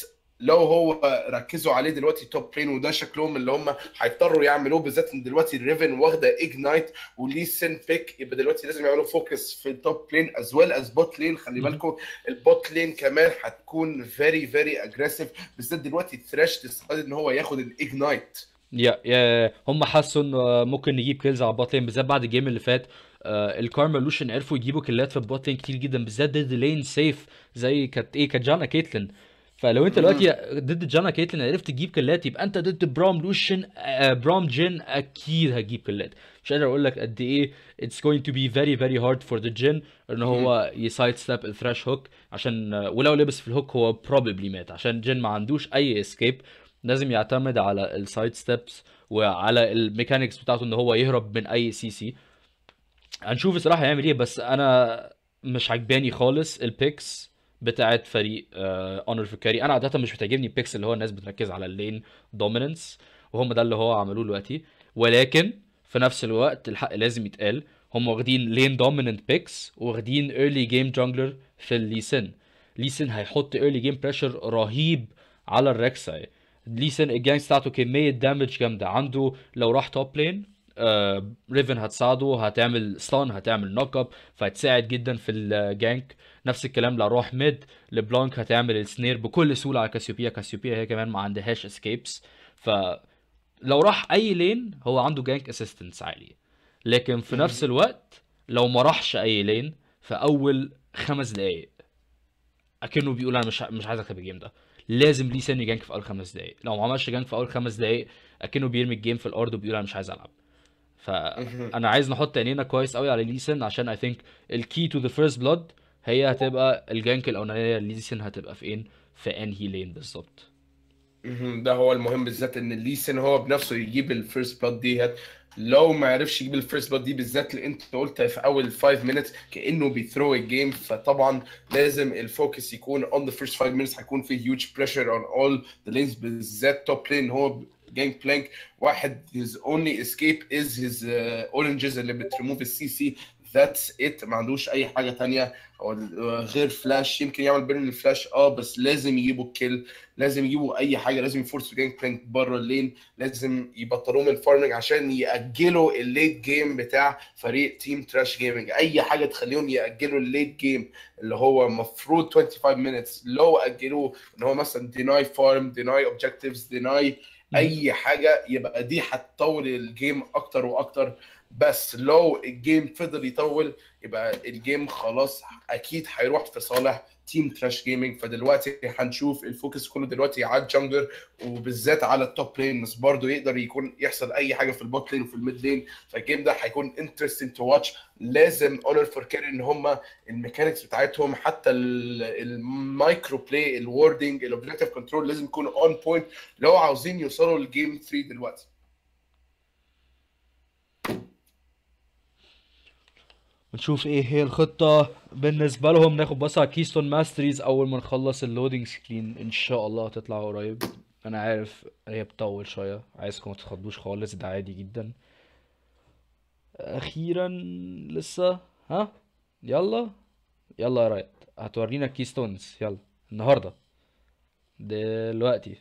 لو هو ركزوا عليه دلوقتي توب لين وده شكلهم اللي هم هيضطروا يعملوه بالذات ان دلوقتي الريفن واخده اجنايت وليه سن بيك يبقى دلوقتي لازم يعملوا فوكس في التوب لين از ويل از بوت لين خلي مهم. بالكم البوت لين كمان هتكون فيري فيري اجريسيف بالذات دلوقتي ثراش ديسايد ان هو ياخد الاجنايت يا يا هم حسوا انه ممكن نجيب كيلز على البوت لين بالذات بعد الجيم اللي فات آه الكارما لوشن عرفوا يجيبوا كيلات في البوت لين كتير جدا بالذات ضد لين سيف زي كانت ايه كانت جانا كيتلين فلو انت دلوقتي ضد جانا كيتلين عرفت تجيب كيلات يبقى انت ضد برام لوشن آه برام جين اكيد هتجيب كيلات مش قادر اقول لك قد ايه it's going to be very very hard for the جين ان هو يسايد ستيب الثراش هوك عشان آه، ولو لبس في الهوك هو probably مات عشان جين ما عندوش اي اسكيب لازم يعتمد على السايد ستيبس وعلى الميكانيكس بتاعته ان هو يهرب من اي سي سي هنشوف الصراحه هيعمل ايه بس انا مش عجباني خالص البيكس بتاعت فريق اونر في كاري انا عاده مش بتعجبني البيكس اللي هو الناس بتركز على اللين دوميننس وهم ده اللي هو عملوه دلوقتي ولكن في نفس الوقت الحق لازم يتقال هم واخدين لين دوميننت بيكس واخدين ايرلي جيم جانجلر في الليسن ليسن هيحط ايرلي جيم بريشر رهيب على الركساي ليسن الجانكس بتاعته كميه دامج جامده عنده لو راح توب لين آه ريفن هتساعده هتعمل ستان هتعمل نوك اب فهتساعد جدا في الجانك نفس الكلام لو راح ميد لبلانك هتعمل السنير بكل سهوله على كاسيوبيا كاسيوبيا هي كمان ما عندهاش اسكيبس فلو راح اي لين هو عنده جانك اسيستنس عالي لكن في نفس الوقت لو ما راحش اي لين في اول خمس دقايق اكنه بيقول انا مش مش عايز اكسب الجيم ده لازم ليه سن جانك في اول خمس دقايق لو ما عملش جانك في اول خمس دقايق اكنه بيرمي الجيم في الارض وبيقول انا مش عايز العب فانا عايز نحط عينينا كويس قوي على ليسن عشان اي ثينك الكي تو ذا فيرست بلاد هي هتبقى الجانك الاولانيه ليسن هتبقى في ان في انهي لين بالظبط مهم. ده هو المهم بالذات ان ليسن هو بنفسه يجيب الفيرست بلاد ديت لو ما عرفش يجيب الفيرست بلاد دي بالذات اللي انت قلت في اول 5 مينتس كانه بيثرو الجيم فطبعا لازم الفوكس يكون on the first 5 minutes هيكون في huge pressure on all the lanes بالذات توب لين هو جانج بلانك واحد his only escape is his uh, oranges اللي بتريموف السي سي ذاتس ات ما عندوش اي حاجه تانية هو غير فلاش يمكن يعمل بيرن الفلاش اه بس لازم يجيبوا الكيل لازم يجيبوا اي حاجه لازم يفورسوا جانج بلانك بره اللين لازم يبطلوه من الفارمنج عشان ياجلوا الليت جيم بتاع فريق تيم تراش جيمنج اي حاجه تخليهم ياجلوا الليت جيم اللي هو المفروض 25 minutes لو اجلوه ان هو مثلا ديناي فارم ديناي اوبجكتيفز ديناي اي حاجه يبقى دي هتطول الجيم اكتر واكتر بس لو الجيم فضل يطول يبقى الجيم خلاص اكيد هيروح في صالح تيم تراش جيمنج فدلوقتي هنشوف الفوكس كله دلوقتي على الجنجلر وبالذات على التوب لين بس برضه يقدر يكون يحصل اي حاجه في البوت لين وفي الميد لين فالجيم ده هيكون انترستنج تو واتش لازم اونر فور كاري ان هم الميكانكس بتاعتهم حتى المايكرو بلاي الوردنج الاوبجكتيف كنترول لازم يكون اون بوينت لو عاوزين يوصلوا للجيم 3 دلوقتي ونشوف ايه هي الخطة بالنسبة لهم ناخد بصة على كيستون ماستريز اول ما نخلص اللودنج سكرين ان شاء الله هتطلع قريب انا عارف هي بتطول شوية عايزكم ما تتخضوش خالص ده عادي جدا اخيرا لسه ها يلا يلا يا رايت هتورينا كيستونز يلا النهارده دلوقتي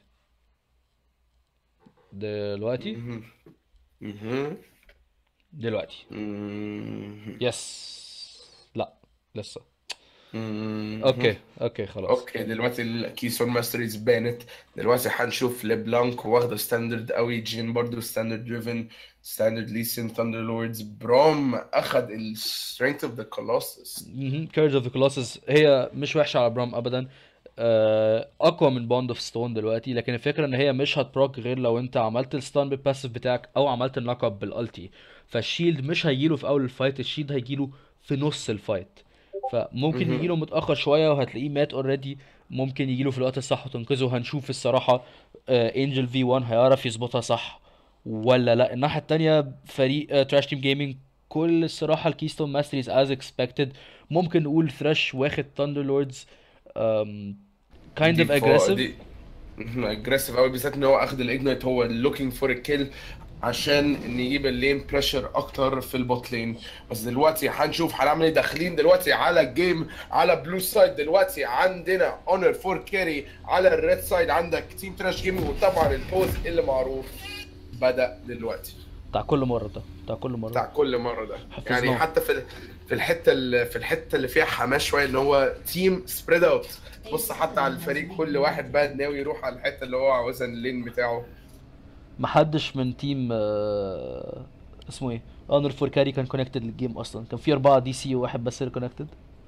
دلوقتي مهم. مهم. دلوقتي مهم. يس لا لسه مهم. اوكي اوكي خلاص اوكي دلوقتي الكيسون ماستريز بانت دلوقتي هنشوف ليبلانك واخده ستاندرد قوي جين برضو ستاندرد دريفن ستاندرد ليسن ثاندر لوردز بروم اخد السترينث اوف ذا كولوسس كيرج اوف ذا كولوسس هي مش وحشه على برام ابدا آه، اقوى من بوند اوف ستون دلوقتي لكن الفكره ان هي مش هتبروك غير لو انت عملت الستان بالباسيف بتاعك او عملت النوك اب بالالتي فالشيلد مش هيجيله في اول الفايت الشيلد هيجيله في نص الفايت فممكن مهم. يجيله متاخر شويه وهتلاقيه مات اوريدي ممكن يجيله في الوقت الصح وتنقذه هنشوف الصراحه انجل في 1 هيعرف يظبطها صح ولا لا الناحيه التانيه فريق تراش تيم جيمنج كل الصراحه الكيستون ماستريز از اكسبكتد ممكن نقول ثراش واخد ثاندر لوردز كايند اوف اجريسيف اجريسيف قوي بالذات ان هو اخد الاجنايت هو لوكينج فور الكيل عشان نجيب اللين بريشر اكتر في البوت لين بس دلوقتي هنشوف هنعمل ايه داخلين دلوقتي على الجيم على بلو سايد دلوقتي عندنا اونر فور كاري على الريد سايد عندك تيم تراش جيمنج وطبعا البوز اللي معروف بدا دلوقتي بتاع كل مره ده بتاع كل مره بتاع كل مره ده حفظناه. يعني حتى في في الحته اللي في الحته اللي فيها حماس شويه ان هو تيم سبريد اوت بص حتى على الفريق كل واحد بقى ناوي يروح على الحته اللي هو عاوزها اللين بتاعه محدش من تيم آه، اسمه ايه اونر فور كاري كان كونكتد للجيم اصلا كان في اربعه دي سي وواحد بس اللي كونكتد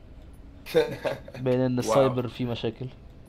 باين ان السايبر فيه مشاكل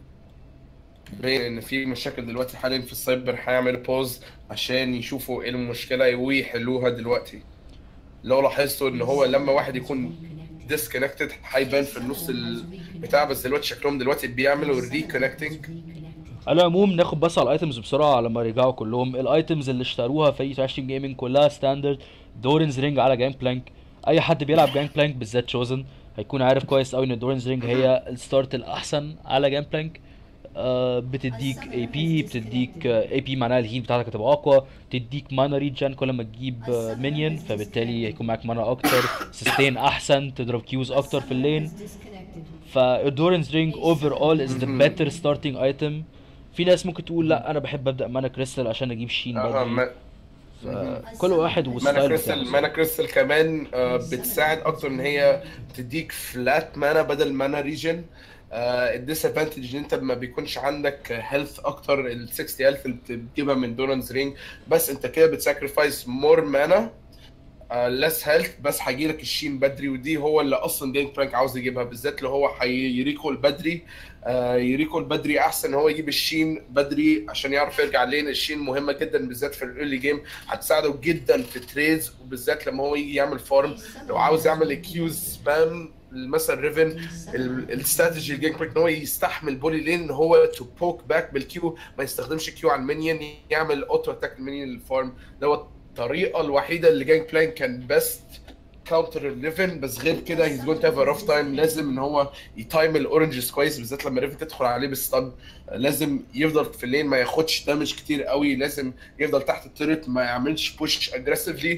باين ان في مشاكل دلوقتي حاليا في السايبر هيعمل بوز عشان يشوفوا ايه المشكله ويحلوها دلوقتي لو لاحظتوا ان هو لما واحد يكون ديسكونكتد هيبان في النص البتاع بس دلوقتي شكلهم دلوقتي بيعملوا ريكونكتنج على العموم ناخد بس على الايتمز بسرعه لما يرجعوا كلهم الايتمز اللي اشتروها في تراش تيم جيمنج كلها ستاندرد دورنز رينج على جانج بلانك اي حد بيلعب جانج بلانك بالذات شوزن هيكون عارف كويس قوي ان دورنز رينج هي الستارت الاحسن على جانج بلانك آه بتديك اي بي بتديك اي بي معناها الهيل بتاعتك هتبقى اقوى تديك مانا ريجن كل ما تجيب مينيون فبالتالي هيكون معاك مانا اكتر سستين احسن تضرب كيوز اكتر في اللين فالدورنز رينج اوفر اول از ذا بيتر ستارتنج ايتم في ناس ممكن تقول لا انا بحب ابدا مانا كريستال عشان اجيب شين آه، بدري ما- كل واحد مانا والستايل كريستال بتاعه مانا كريستال كمان آه، بتساعد اكتر ان هي تديك فلات مانا بدل مانا ريجن الديس ادفانتج ان انت ما بيكونش عندك هيلث اكتر ال 60 هيلث اللي بتجيبها من دورانز رينج بس انت كده بتساكرفايس مور مانا لس هيلث بس هيجيلك الشين بدري ودي هو اللي اصلا جيم فرانك عاوز يجيبها بالذات اللي هو هيريكول بدري آه، يريكول بدري احسن ان هو يجيب الشين بدري عشان يعرف يرجع لين الشين مهمه جدا بالذات في الايرلي جيم هتساعده جدا في تريدز وبالذات لما هو يجي يعمل فارم لو عاوز يعمل كيوز سبام مثلا ريفن الاستراتيجي الجيم بريك ان هو يستحمل بولي لين ان هو تو بوك باك بالكيو ما يستخدمش كيو على المينيون يعمل اوتو اتاك المينيون للفارم ده هو الطريقه الوحيده اللي جانج بلان كان بيست كاونتر الليفن بس غير كده هيز جوينت هاف رف تايم لازم ان هو يتايم الاورنجز كويس بالذات لما ريفن تدخل عليه بالستان لازم يفضل في اللين ما ياخدش دامج كتير قوي لازم يفضل تحت التيرت ما يعملش بوش اجريسيفلي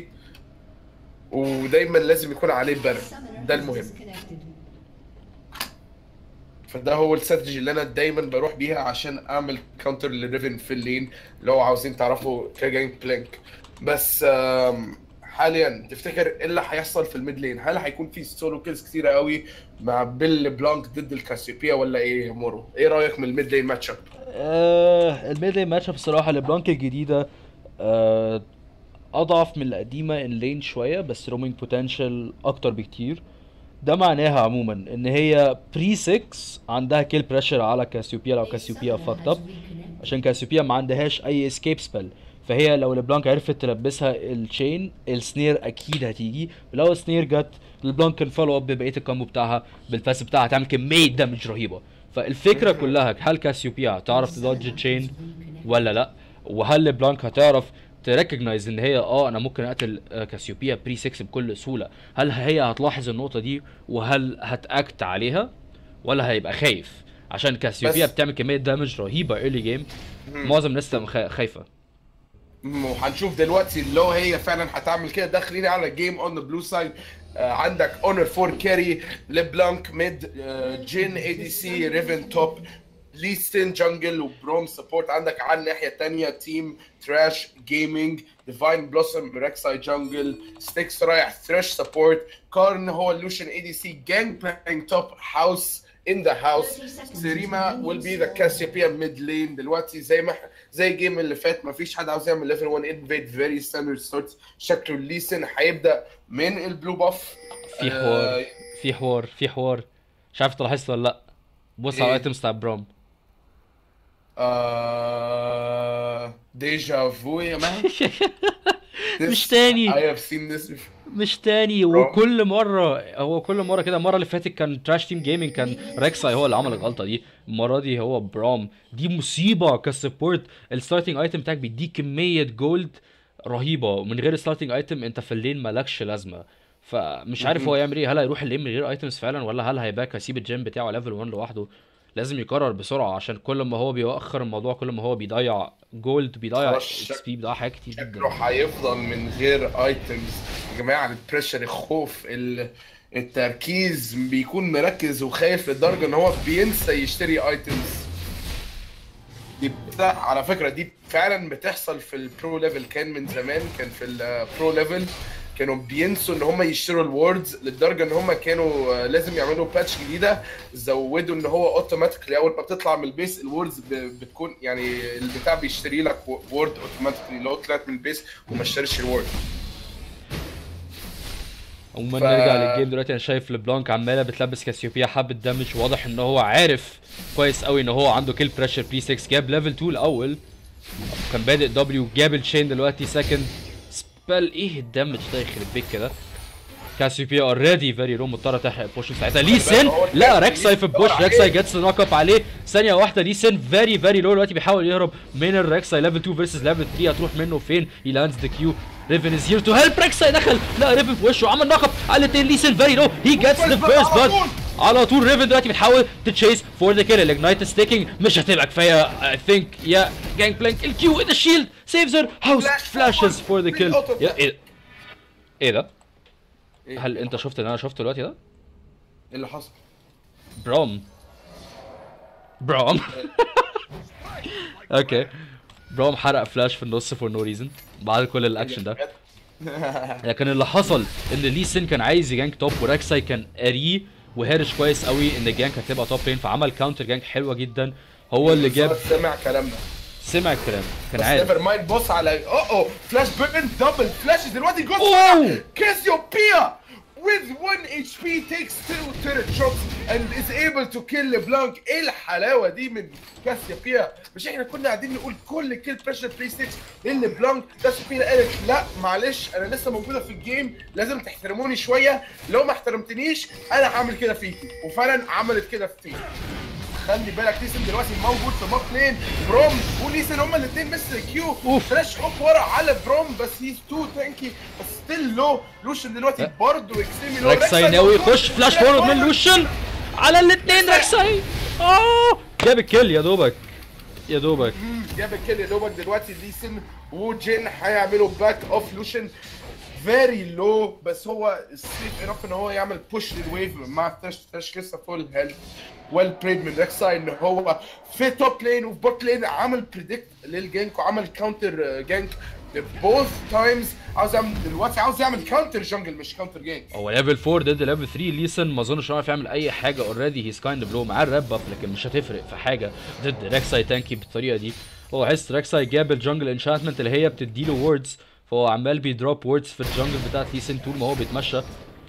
ودايما لازم يكون عليه بر ده المهم فده هو الاستراتيجي اللي انا دايما بروح بيها عشان اعمل كاونتر لريفن في اللين لو عاوزين تعرفوا كجانج بلانك بس آم، حاليا تفتكر ايه اللي هيحصل في الميد لين هل هيكون في سولو كيلز كتيره قوي مع بيل بلانك ضد الكاسيوبيا ولا ايه يا مورو ايه رايك من الميد لين ماتش اب آه الميد لين ماتش اب الصراحه البلانك الجديده آه اضعف من القديمه ان لين شويه بس رومينج بوتنشال اكتر بكتير ده معناها عموما ان هي بري 6 عندها كيل بريشر على كاسيوبيا لو كاسيوبيا فاكت اب عشان كاسيوبيا ما عندهاش اي اسكيب سبيل فهي لو البلانك عرفت تلبسها التشين السنير اكيد هتيجي ولو السنير جت البلانك كان فولو اب ببقيه الكامبو بتاعها بالفاس بتاعها هتعمل كميه دامج رهيبه فالفكره كلها هل كاسيوبيا هتعرف تدوج تشين ولا لا وهل بلانك هتعرف تريكوجنايز ان هي اه انا ممكن اقتل آه، كاسيوبيا بري 6 بكل سهوله هل هي هتلاحظ النقطه دي وهل هتاكت عليها ولا هيبقى خايف عشان كاسيوبيا بس- بتعمل كميه دامج رهيبه ايرلي جيم معظم الناس تبقى خا- خايفه وهنشوف دلوقتي لو هي فعلا هتعمل كده داخلين على جيم اون ذا بلو سايد عندك اونر فور كاري لبلانك ميد جين اي دي سي ريفن توب ليستن جنجل وبروم سبورت عندك على الناحيه الثانيه تيم تراش جيمنج ديفاين بلوسم ريكساي جنجل ستيكس رايح ثريش سبورت كارن هو لوشن اي دي سي جانج بلانك توب هاوس in the house سيريما will be the Cassiopeia mid lane دلوقتي زي ما زي الجيم اللي فات ما فيش حد عاوز يعمل ليفل 1 invade very standard starts شكله ليسن هيبدا من البلو باف في حوار في حوار في حوار مش عارف لاحظت ولا لا بص على إيه؟ الايتمز بتاع برام آه ديجا فو يا مان مش تاني. I have seen this before. مش تاني وكل مره هو كل مره كده المره اللي فاتت كان تراش تيم جيمنج كان ريكساي هو اللي عمل الغلطه دي المره دي هو برام دي مصيبه كسبورت الستارتنج ايتم بتاعك بيديك كميه جولد رهيبه ومن غير الستارتنج ايتم انت في اللين مالكش لازمه فمش عارف هو يعمل ايه هل هيروح اللين من غير ايتمز فعلا ولا هل هيباك هيسيب الجيم بتاعه ليفل 1 لوحده لازم يقرر بسرعه عشان كل ما هو بيأخر الموضوع كل ما هو بيضيع جولد بيضيع خلاص شك- اكس بي بيضيع حاجات كتير شكله جدا هيفضل من غير ايتمز يا جماعه البريشر الخوف ال- التركيز بيكون مركز وخايف لدرجه ان هو بينسى يشتري ايتمز دي بتاع على فكره دي فعلا بتحصل في البرو ليفل كان من زمان كان في البرو ليفل كانوا بينسوا ان هم يشتروا الوردز لدرجه ان هم كانوا آه، لازم يعملوا باتش جديده زودوا ان هو اوتوماتيكلي اول ما بتطلع من البيس الوردز ب- بتكون يعني البتاع بيشتري لك وورد اوتوماتيكلي لو طلعت من البيس وما اشتريش الوورد عموما ف- نرجع للجيم دلوقتي انا شايف لبلانك عماله بتلبس كاسيوبيا حبه دامج واضح ان هو عارف كويس قوي ان هو عنده كيل بريشر بي 6 جاب ليفل 2 الاول كان بادئ دبليو جاب الشين دلوقتي سكند سبيل ايه الدامج ده يخرب بيك كده كاسيوبيا اوريدي فيري لو مضطره تحرق بوش ساعتها لي سين هو لا كان ريكساي في بيدور البوش عليه. ريكساي جاتس نوك اب عليه ثانيه واحده لي سين فيري فيري لو دلوقتي بيحاول يهرب من الريكساي ليفل 2 فيرسز ليفل 3 هتروح منه فين هي لاندز ذا كيو ريفن از هير تو هيلب ريكساي دخل لا ريفن في وشه عمل نوك اب على الاثنين لي سين فيري لو هي جاتس ذا وفيرست فيرست على بلاد طول. على طول ريفن دلوقتي بتحاول تتشيس فور ذا كيل الاجنايت ستيكينج مش هتبقى كفايه اي ثينك يا جانج بلانك الكيو ذا شيلد سيفز هير هاوس Flash فلاشز forward. فور ذا كيل بالأوتو ايه ايه ده؟ إيه؟ هل انت شفت اللي انا شفته دلوقتي ده؟ ايه اللي حصل؟ بروم بروم اوكي بروم حرق فلاش في النص فور نو ريزن بعد كل الاكشن ده لكن اللي حصل ان لي سين كان عايز يجانك توب وراكساي كان قاريه وهارش كويس قوي ان الجانك هتبقى توب لين فعمل كاونتر جانك حلوه جدا هو اللي جاب سمع كلامنا سمع الكلام كان بس عارف نيفر مايند بص على اوه اوه فلاش بيرن دبل فلاش دلوقتي جوز أوه. كاسيوبيا with 1 HP takes two turret shots and is able to kill LeBlanc ايه الحلاوه دي من كاسيوبيا مش احنا كنا قاعدين نقول كل كيل بريشر بلاي ستيشن للبلانك كاسيوبيا قالت لا معلش انا لسه موجوده في الجيم لازم تحترموني شويه لو ما احترمتنيش انا هعمل كده فيكي وفعلا عملت كده فيكي خلي بالك ليسن دلوقتي موجود في باك لين بروم وليسن هما الاثنين مستر كيو أوف. فلاش اوب ورا على بروم بس هيز تو تانكي بس ستيل لو لوشن دلوقتي لا. برضه اكستريمي لو راكساي ناوي يخش فلاش فورورد من لوشن على الاثنين راكساي اه جاب الكيل يا دوبك يا دوبك جاب الكيل يا دوبك دلوقتي ليسن وجين هيعملوا باك اوف لوشن فيري لو بس هو سيف انف ان هو يعمل بوش للويف مع تاش تاش لسه فول هيلث ويل بريد من ريكساي ان هو في توب لين وفي بوت لين عمل بريدكت للجانك وعمل كاونتر جانك بوث تايمز عاوز يعمل دلوقتي عاوز يعمل كاونتر جنجل مش كاونتر جانك هو ليفل 4 ضد ليفل 3 ليسن ما اظنش انه يعرف يعمل اي حاجه اوريدي هيز كايند بلو معاه الراب باف لكن مش هتفرق في حاجه ضد ريكساي تانكي بالطريقه دي هو حس ريكساي جاب الجنجل انشانتمنت اللي هي بتديله ووردز فهو عمال بيدروب ووردز في الجنجل بتاعت ليسن طول ما هو بيتمشى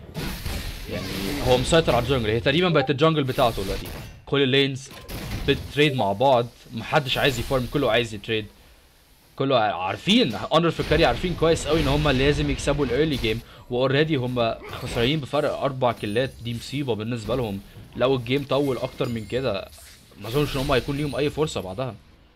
يعني هو مسيطر على الجنجل هي تقريبا بقت الجنجل بتاعته دلوقتي كل اللينز بتريد مع بعض محدش عايز يفارم كله عايز يتريد كله عارفين اونر في كاري عارفين كويس قوي ان هم لازم يكسبوا الايرلي جيم واوريدي هم خسرانين بفرق اربع كيلات دي مصيبه بالنسبه لهم لو الجيم طول اكتر من كده ما اظنش ان هم هيكون ليهم اي فرصه بعدها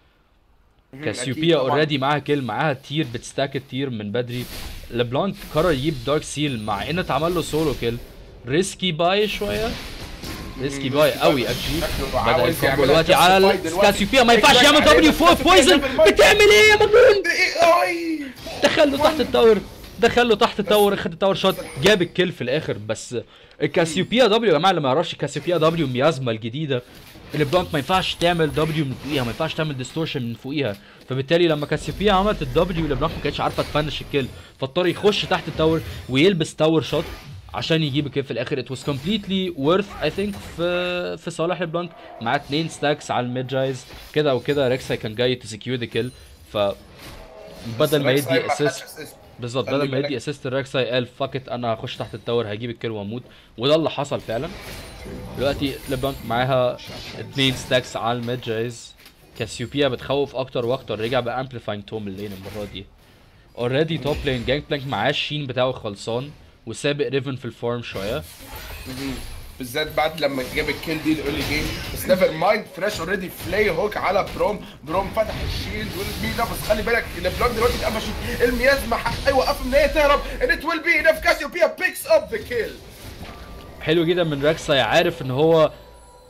كاسيوبيا طبعاً. اوريدي معاها كيل معاها تير بتستاك التير من بدري لبلانك قرر يجيب دارك سيل مع ان اتعمل له سولو كيل ريسكي باي شويه ريسكي باي قوي اكشلي شكله بدا عاوز الكومبو يعملها دلوقتي على justify دلوقتي. كاسيوبيا ما ينفعش إكلاك يعمل عليه دبليو بس 4 كاسيوبيا بويزن جاب المايك. بتعمل ايه يا مجنون ايه اي دخله تحت التاور دخله تحت التاور خد التاور شوت جاب الكيل في الاخر بس الكاسيوبيا دبليو يا جماعه اللي ما يعرفش الكاسيوبيا دبليو ميازما الجديده اللي بلانك ما ينفعش تعمل دبليو من فوقيها ما ينفعش تعمل ديستورشن من فوقيها فبالتالي لما كاسيوبيا عملت الدبليو اللي بلانك ما كانتش عارفه تفنش الكيل فاضطر يخش تحت التاور ويلبس تاور شوت عشان يجيب الكيل في الاخر ات واز كومبليتلي ورث اي ثينك في في صالح البلانك معاه اتنين ستاكس على الميد جايز كده وكده ريكساي كان جاي تو سكيور ذا كيل ف بدل ما يدي اسيست بالظبط خلي بدل ما بالك. يدي اسيست الراكساي قال فاكت انا هخش تحت التاور هجيب الكيل واموت وده اللي حصل فعلا دلوقتي ليبلانك معاها اتنين ستاكس على الميد جايز كاسيوبيا بتخوف اكتر واكتر رجع بامبليفاينج توم اللين المره دي اوريدي توب لين جانج بلانك معاه الشين بتاعه خلصان وسابق ريفن في الفورم شويه بالذات بعد لما جاب الكيل دي الايرلي جيم بس نيفر مايند فلاش اوريدي فلاي هوك على بروم بروم فتح الشيلد والمي ده بس خلي بالك لبلانك دلوقتي اتقفشت الميازما هيوقفها ان هي تهرب ان ات ويل بي انف كاسيوبيا بيكس اب ذا كيل حلو جدا من راكساي عارف ان هو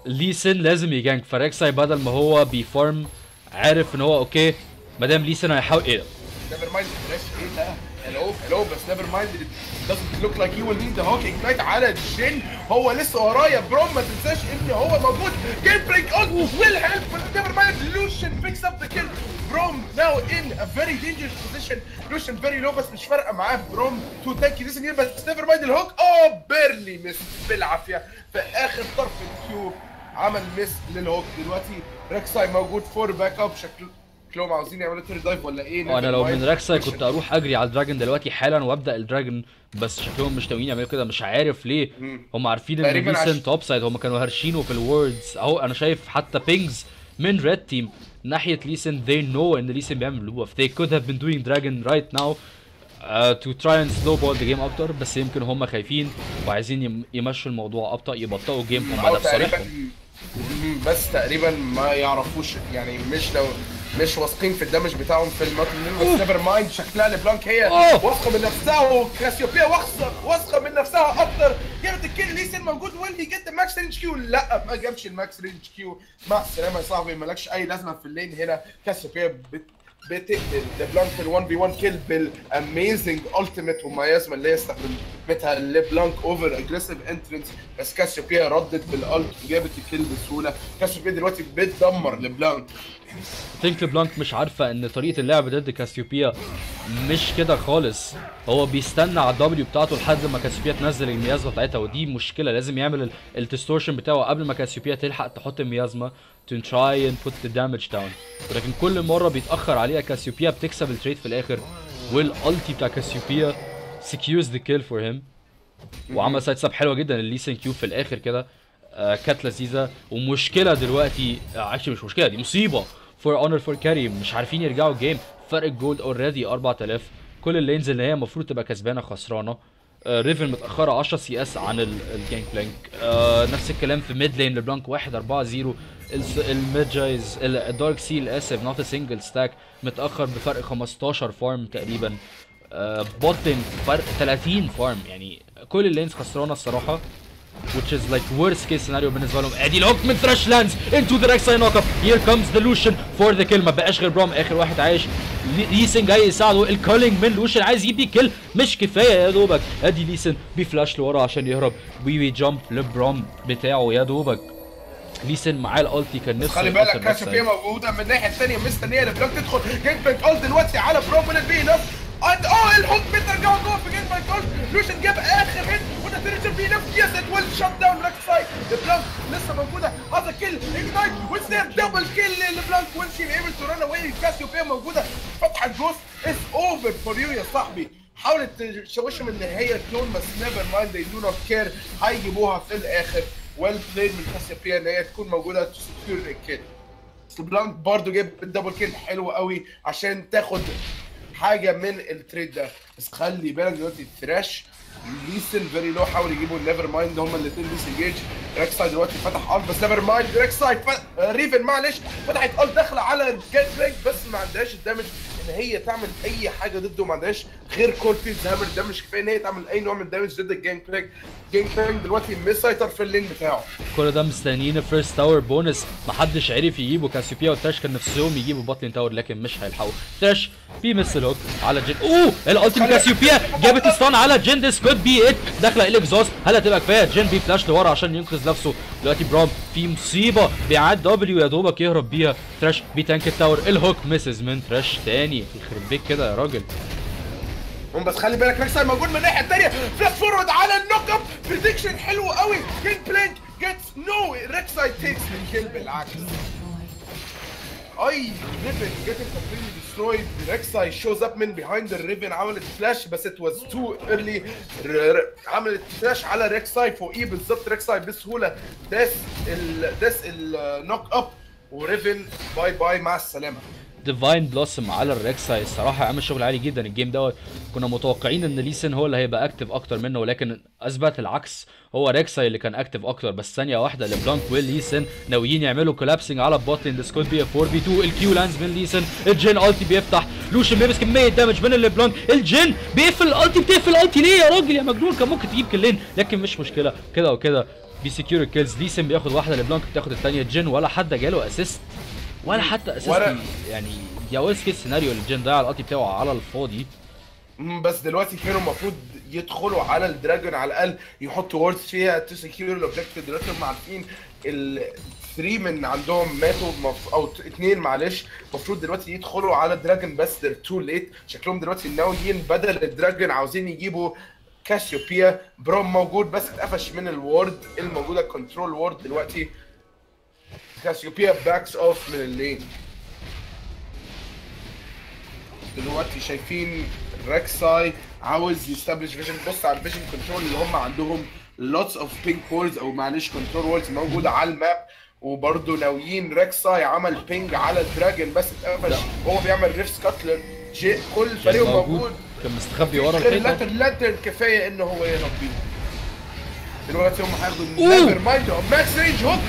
ليسن لازم يجانك فريكساي بدل ما هو بيفارم عارف ان هو اوكي ما دام ليسن هيحاول ايه ده نيفر مايند فلاش ايه ده هلو هلو بس نيفر مايند doesn't look like you will need the hook ignite على جين هو لسه ورايا بروم ما تنساش ان هو موجود جيم بريك اون will help but never mind Lucian picks up the kill بروم now in a very dangerous position Lucian very low بس مش فارقه معاه بروم تو تانكي لسه جيم بس نيفر مايند الهوك اوه بيرلي مس بالعافيه في اخر طرف الكيوب عمل مس للهوك دلوقتي ريكساي موجود فور باك اب شكله شكلهم عاوزين يعملوا تيري دايف ولا ايه وانا لو من ريكساي كنت اروح اجري على الدراجون دلوقتي حالا وابدا الدراجون بس شكلهم مش ناويين يعملوا كده مش عارف ليه هم عارفين ان تقريباً ليسن عش- توب سايد هم كانوا هرشينه في الوردز اهو انا شايف حتى بينجز من ريد تيم ناحيه ليسن they know ان ليسن بيعمل بلو they could have been doing dragon right now uh, to try and snowball the game اكتر بس يمكن هم خايفين وعايزين يم- يمشوا الموضوع ابطا يبطئوا الجيم هم أو ده في تقريبا صالحهم مم، بس تقريبا ما يعرفوش يعني مش لو مش واثقين في الدمج بتاعهم في الماتش بس نيفر مايند شكلها لبلانك هي أوه. واثقه من نفسها وكاسيوبيا واثقه واثقه من نفسها اكتر جابت الكيل ليسن موجود وين هي جيت ماكس رينج كيو لا ما جابش الماكس رينج كيو مع السلامه يا صاحبي مالكش اي لازمه في اللين هنا كاسيوبيا بت بتقتل لبلانك في ال 1 في 1 كيل بالاميزنج التيميت وميازما اللي هي استخدمتها لبلانك اوفر اجريسيف انترنس بس كاسيوبيا ردت بالالت وجابت الكيل بسهوله كاسيوبيا دلوقتي بتدمر لبلانك ثينك بلانك مش عارفه ان طريقه اللعب ضد كاسيوبيا مش كده خالص هو بيستنى على الدبليو بتاعته لحد ما كاسيوبيا تنزل الميازما بتاعتها ودي مشكله لازم يعمل التستورشن بتاعه قبل ما كاسيوبيا تلحق تحط الميازما to try and put the damage down ولكن كل مره بيتاخر عليها كاسيوبيا بتكسب التريد في الاخر والالتي بتاع كاسيوبيا secures the kill for him وعمل سايد ساب حلوه جدا الليسن كيو في الاخر كده آه كانت لذيذه ومشكله دلوقتي عشان مش مشكله دي مصيبه فور اونر فور كاري مش عارفين يرجعوا الجيم فرق الجولد اوريدي 4000 كل اللينز اللي هي المفروض تبقى كسبانه خسرانه آه ريفن متاخره 10 سي اس عن ال- الجانك بلانك آه نفس الكلام في ميد لين لبلانك 1 4 0 الميد جايز الدارك سيل اسف نوت سنجل ستاك متاخر بفرق 15 فارم تقريبا آه بوتن فرق 30 فارم يعني كل اللينز خسرانه الصراحه which is like worst case scenario بالنسبه لهم ادي الهوك من ثراش لاندز into the right side knock up here comes the Lucian for the kill ما بقاش غير بروم اخر واحد عايش لي- ليسن جاي يساعده الكولينج من لوشن عايز يجيب بيه كيل مش كفايه يا دوبك ادي ليسن بيفلاش لورا عشان يهرب وي جامب لبروم بتاعه يا دوبك ليسن معاه الالتي كان نفسه خلي يقتل بالك بس كاسيوبيا موجوده من الناحيه الثانيه مستنيه لبلانك تدخل جيم بانك اول دلوقتي على برو من البي نف أنت اه الهوك بترجع جوه في جيم بانك اول لوشن جاب اخر هيت ونتيجه البي نف يس ات ويل شوت داون لك سايد لبلانك لسه موجوده هذا كيل اجنايت ويستير دبل كيل لبلانك وينشي ايبل تو ران اواي كاسيوبيا موجوده فتحه جوست اتس اوفر فور يو يا صاحبي حاولت تشوشهم ان هي كلون بس نيفر مايند they do not care هيجيبوها في الاخر ويل بلايد من كاسيوبيا ان هي تكون موجوده تو سكيور الكيل بس بلانك برضه جاب الدبل كيل حلو قوي عشان تاخد حاجه من التريد ده بس خلي بالك دلوقتي ثراش ليسن فيري لو حاول يجيبوا نيفر مايند هما الاثنين ديسنجيج ريكسايد دلوقتي فتح الت بس نيفر مايند ريكسايد ف... ريفن معلش فتحت الت داخله على الجيت بريك بس ما عندهاش الدمج ان هي تعمل اي حاجه ضده ما عندهاش غير كول فيلد هامر ده مش كفايه ان هي تعمل اي نوع من الدمج ضد الجانج بلانك جانج بلانك دلوقتي مسيطر في اللين بتاعه كل ده مستنيين فيرست تاور بونس محدش عرف يجيبه كاسيوبيا وتراش كان نفسهم يجيبوا باتلين تاور لكن مش هيلحقوا تراش بيمس الهوك على جين اوه الالتيميت كاسيوبيا جابت ستان على جين ذس كود بي ات داخله الاكزوست هل هتبقى كفايه جين بي فلاش لورا عشان ينقذ نفسه دلوقتي برام في مصيبه بيعاد دبليو يا دوبك يهرب بيها تراش بيتانك التاور الهوك مسز من تراش تاني يخرب بيك كده يا راجل هم بس خلي بالك ريكساي موجود من الناحيه الثانيه فلاش فورورد على النوك اب بريدكشن حلو قوي جيم بلانك جيتس نو ريكساي تيكس الكيل بالعكس اي ريفن جيت كومبليتلي ديسترويد ريكساي شوز اب من بيهايند الريفن عملت فلاش بس ات واز تو ايرلي عملت فلاش على ريكساي فوقيه بالظبط ريكساي بسهوله داس ال داس النوك اب وريفن باي باي مع السلامه ديفاين بلوسم على الريكساي الصراحه عمل شغل عالي جدا الجيم دوت كنا متوقعين ان ليسن هو اللي هيبقى اكتف اكتر منه ولكن اثبت العكس هو ريكساي اللي كان اكتف اكتر بس ثانيه واحده لبلانك وليسن ناويين يعملوا كولابسنج على البوتلين ده سكوت بي 4 بي 2 الكيو لاندز من ليسن الجين التي بيفتح لوشن بيلبس كميه دامج من الليبلانك الجين بيقفل الالتي بتقفل الالتي ليه يا راجل يا مجنون كان ممكن تجيب كلين لكن مش مشكله كده وكده بيسكيور الكيلز ليسن بياخد واحده لبلانك بتاخد الثانيه جين ولا حد جاله اسيست ولا حتى اسيست ولا- يعني دي ورست كيس سيناريو الجين ضيع القطي بتاعه على الفاضي مم، بس دلوقتي كانوا المفروض يدخلوا على الدراجون على الاقل يحطوا ووردز فيها تو سكيور الاوبجيكتيف دلوقتي هم عارفين ال 3 من عندهم ماتوا مف... او 2 معلش المفروض دلوقتي يدخلوا على الدراجون بس they're تو ليت شكلهم دلوقتي ناويين بدل الدراجون عاوزين يجيبوا كاسيوبيا بروم موجود بس اتقفش من الورد الموجوده كنترول وورد دلوقتي كاسيوبيا باكس اوف من اللين دلوقتي شايفين ريكساي عاوز يستبلش فيجن بص على الفيجن كنترول اللي هم عندهم لوتس اوف بينك وورز او معلش كنترول وورز موجوده على الماب وبرضه ناويين ريكساي عمل بينج على الدراجون بس اتقفش وهو بيعمل ريف سكاتلر جي كل فريقه موجود كان مستخبي ورا غير الحيطه اللاتر لاتر كفايه ان هو يهرب بيه دلوقتي هم هياخدوا أوه. نيفر مايند ماكس رينج هوك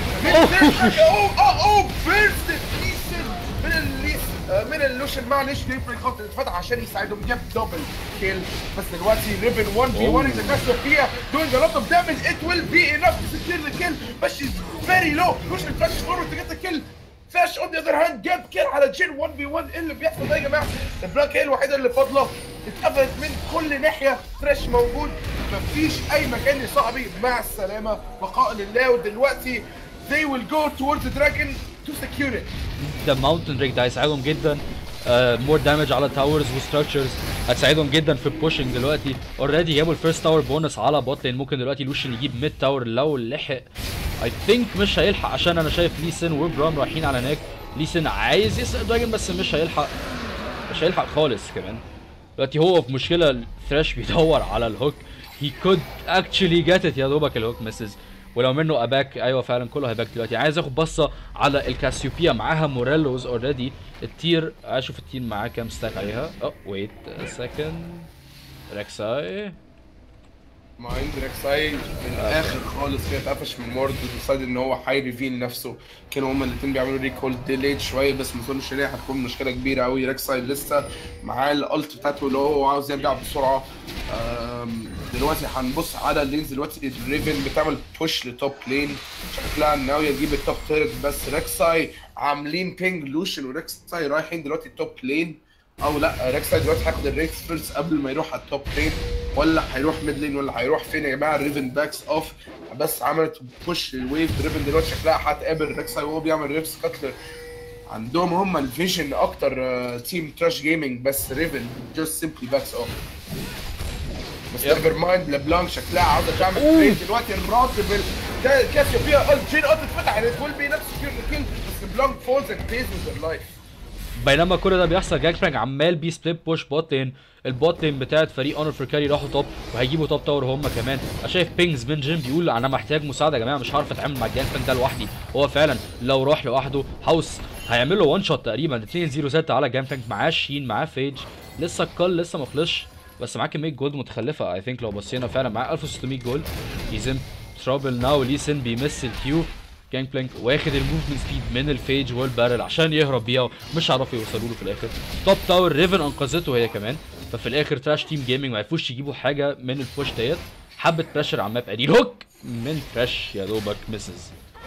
اوه اوه اوه بيرست ليسن من الليس آه، من اللوشن معلش ديفرنت خط اتفتح عشان يساعدهم جاب دبل كيل بس دلوقتي ريبن 1 في 1 اذا كان فيها doing a lot of damage it will be enough to secure the kill but she's very low لوشن فلاش فورورد to get the kill فلاش اون ذا اذر هاند جاب كيل على جين 1 في 1 ايه اللي بيحصل ده يا جماعه البلاك هي الوحيده اللي فاضله اتقفلت من كل ناحيه فريش موجود مفيش اي مكان لصاحبي مع السلامه بقاء لله ودلوقتي they will go towards the dragon to secure it ده ماونتن ريك ده هيساعدهم جدا مور دامج على تاورز وستراكشرز هتساعدهم جدا في البوشنج دلوقتي اوريدي جابوا الفيرست تاور بونس على بوت لين ممكن دلوقتي لوشن يجيب ميد تاور لو لحق اي ثينك مش هيلحق عشان انا شايف ليسن وبرام رايحين على هناك ليسن عايز يسرق دراجون بس مش هيلحق مش هيلحق خالص كمان دلوقتي هو في مشكله ثراش بيدور على الهوك هي كود اكشلي جات ات يا دوبك الهوك مسز ولو منه اباك ايوه فعلا كله هيباك دلوقتي عايز اخد بصه على الكاسيوبيا معاها موريلوز اوريدي التير اشوف التير معاه كام ستاك عليها اه ويت سكند ريكساي مايند ريكساي في الاخر خالص كده اتقفش من وورد وديسايد ان هو هيريفيل نفسه كانوا هما الاثنين بيعملوا ريكول ديليد شويه بس ما اظنش ان هي هتكون مشكله كبيره قوي ريكساي لسه معاه الالت بتاعته اللي هو عاوز يرجع بسرعه أم، دلوقتي هنبص على اللينز دلوقتي الريفن بتعمل بوش لتوب لين شكلها ناويه تجيب التوب تيرت بس ريكساي عاملين بينج لوشن وريكساي رايحين دلوقتي توب لين او لا ريكساي دلوقتي هياخد الريكس فيرست قبل ما يروح على التوب لين ولا هيروح ميد لين ولا هيروح فين يا جماعه الريفن باكس اوف بس عملت بوش للويف ريفن دلوقتي شكلها هتقابل ريكساي وهو بيعمل ريفس كاتلر عندهم هم الفيجن اكتر تيم تراش جيمنج بس ريفن جاست سيمبلي باكس اوف بس نيفر مايند لبلانك شكلها عاوزه تعمل تريد دلوقتي الراتب ال- كاسيو فيها الجين اوت اتفتح and it will be نفس كيل كيل بس بلانك فولز and pays with their life بينما كل ده بيحصل جاك فرانك عمال بي سبليت بوش بوت لين البوت لين بتاعت فريق اونر فور كاري راحوا توب وهيجيبوا توب تاور هم كمان انا شايف بينجز من جيم بيقول انا محتاج مساعده يا جماعه مش هعرف اتعامل مع الجاك فرانك ده لوحدي هو فعلا لو راح لوحده هاوس هيعمل له وان شوت تقريبا 2 0 6 على جام فرانك معاه شين معاه فيج لسه الكل لسه ما خلصش بس معاه كميه جولد متخلفه اي ثينك لو بصينا فعلا معاه 1600 جولد هيز ان ترابل ناو ليسن بيمس الكيو جانج بلانك واخد الموفمنت سبيد من الفيج والبارل عشان يهرب بيها مش هيعرفوا يوصلوا له في الاخر توب تاور ريفن انقذته هي كمان ففي الاخر تراش تيم جيمنج ما عرفوش يجيبوا حاجه من البوش ديت حبه بريشر على الماب ادي هوك من تراش يا دوبك مسز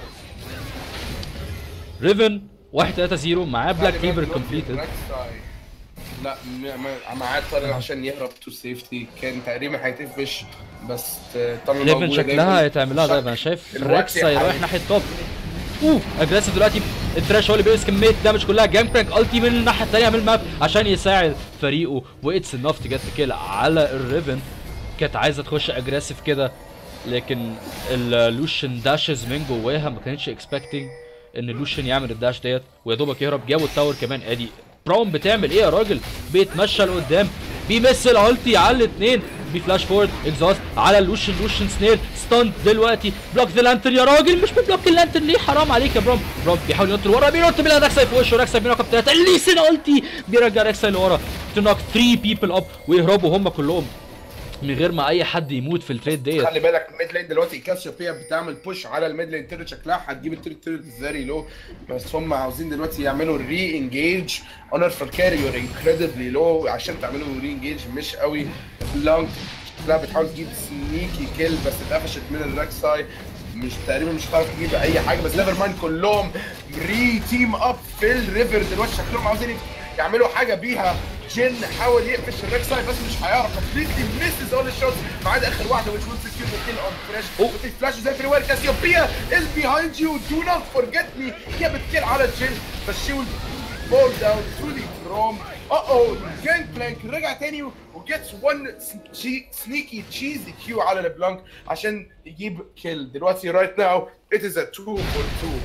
ريفن 1 3 0 معاه بلاك خلي كليفر بالك كومبليتد ريكساي. لا م- م- معاه طارق عشان يهرب تو سيفتي كان تقريبا هيتقفش بس طبعا ليفن شكلها هيتعمل لها ده انا شايف دلوقتي ريكساي رايح حاول- ناحيه توب اوه اجريسيف دلوقتي التراش هو اللي بيقيس كميه دامج كلها جانج برانك التي من الناحيه الثانيه من الماب عشان يساعد فريقه واتس انف تو جيت كيل على الريفن كانت عايزه تخش اجريسيف كده لكن اللوشن داشز من جواها ما كانتش اكسبكتنج ان لوشن يعمل الداش ديت ويا دوبك يهرب جابوا التاور كمان ادي براون بتعمل ايه يا راجل بيتمشى لقدام بيمثل التي على الاثنين بفلاش فورد اكزاست على اللوشن لوشن سنيل ستاند دلوقتي بلوك ذا لانتر يا راجل مش ببلوك اللانتر ليه حرام عليك يا برام برام بيحاول ينط لورا بينط بلا ركساي في وشه ركساي بينقب ثلاثه ليسن التي بيرجع ركساي لورا تنوك 3 بيبل اب ويهربوا هم كلهم من غير ما اي حد يموت في التريد ديت خلي بالك ميد لين دلوقتي كاسيوبيا بتعمل بوش على الميد لين تيرت شكلها هتجيب التيرت تيرت فيري لو بس هم عاوزين دلوقتي يعملوا ري انجيج اونر فور كاري يور انكريدبلي لو عشان تعملوا ري انجيج مش قوي بلانك شكلها بتحاول تجيب سنيكي كيل بس اتقفشت من الراك ساي مش تقريبا مش هتعرف تجيب اي حاجه بس نيفر مايند كلهم ري تيم اب في الريفر دلوقتي شكلهم عاوزين يعملوا حاجه بيها جن حاول يقفش الريك سايد بس مش هيعرف كومبليتلي ميسز اول الشوتس ما عدا اخر واحده which will secure the kill on فلاش فلاش زي فري وير كاسيوبيا is behind you do not forget me جابت كيل على جن بس she will fall down to the chrome uh oh جانج بلانك رجع تاني وجيتس one سنيكي تشيزي كيو على لبلانك عشان يجيب كيل دلوقتي right now it is a 2 for 2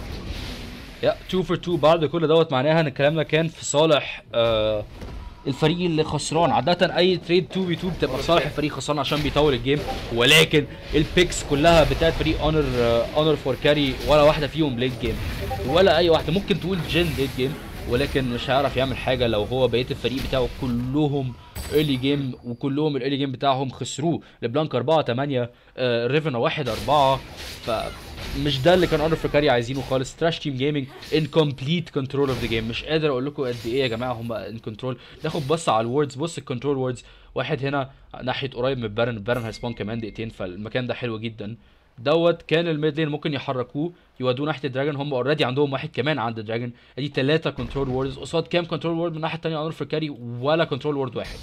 يا 2 فور 2 بعد كل دوت معناها ان الكلام ده كان في صالح آه الفريق اللي خسران عادة أي تريد 2 في 2 بتبقى في صالح الفريق خسران عشان بيطول الجيم ولكن البيكس كلها بتاعت فريق اونر اونر فور كاري ولا واحدة فيهم ليت جيم ولا أي واحدة ممكن تقول جن ليت جيم ولكن مش هيعرف يعمل حاجة لو هو بقية الفريق بتاعه كلهم ايرلي جيم وكلهم الايرلي جيم بتاعهم خسروه لبلانك 4 8 آه ريفنا 1 4 ف مش ده اللي كان اونر فكاري عايزينه خالص تراش تيم جيمنج ان كومبليت كنترول اوف ذا جيم مش قادر اقول لكم قد ايه يا جماعه هم ان كنترول ناخد بص على الوردز بص الكنترول ووردز واحد هنا ناحيه قريب من بارن بارن هيسبون كمان دقيقتين فالمكان ده حلو جدا دوت كان الميد لين ممكن يحركوه يودوه ناحيه الدراجون هم اوريدي عندهم واحد كمان عند الدراجون ادي ثلاثه كنترول ووردز قصاد كام كنترول وورد من الناحيه الثانيه اونر فكاري ولا كنترول وورد واحد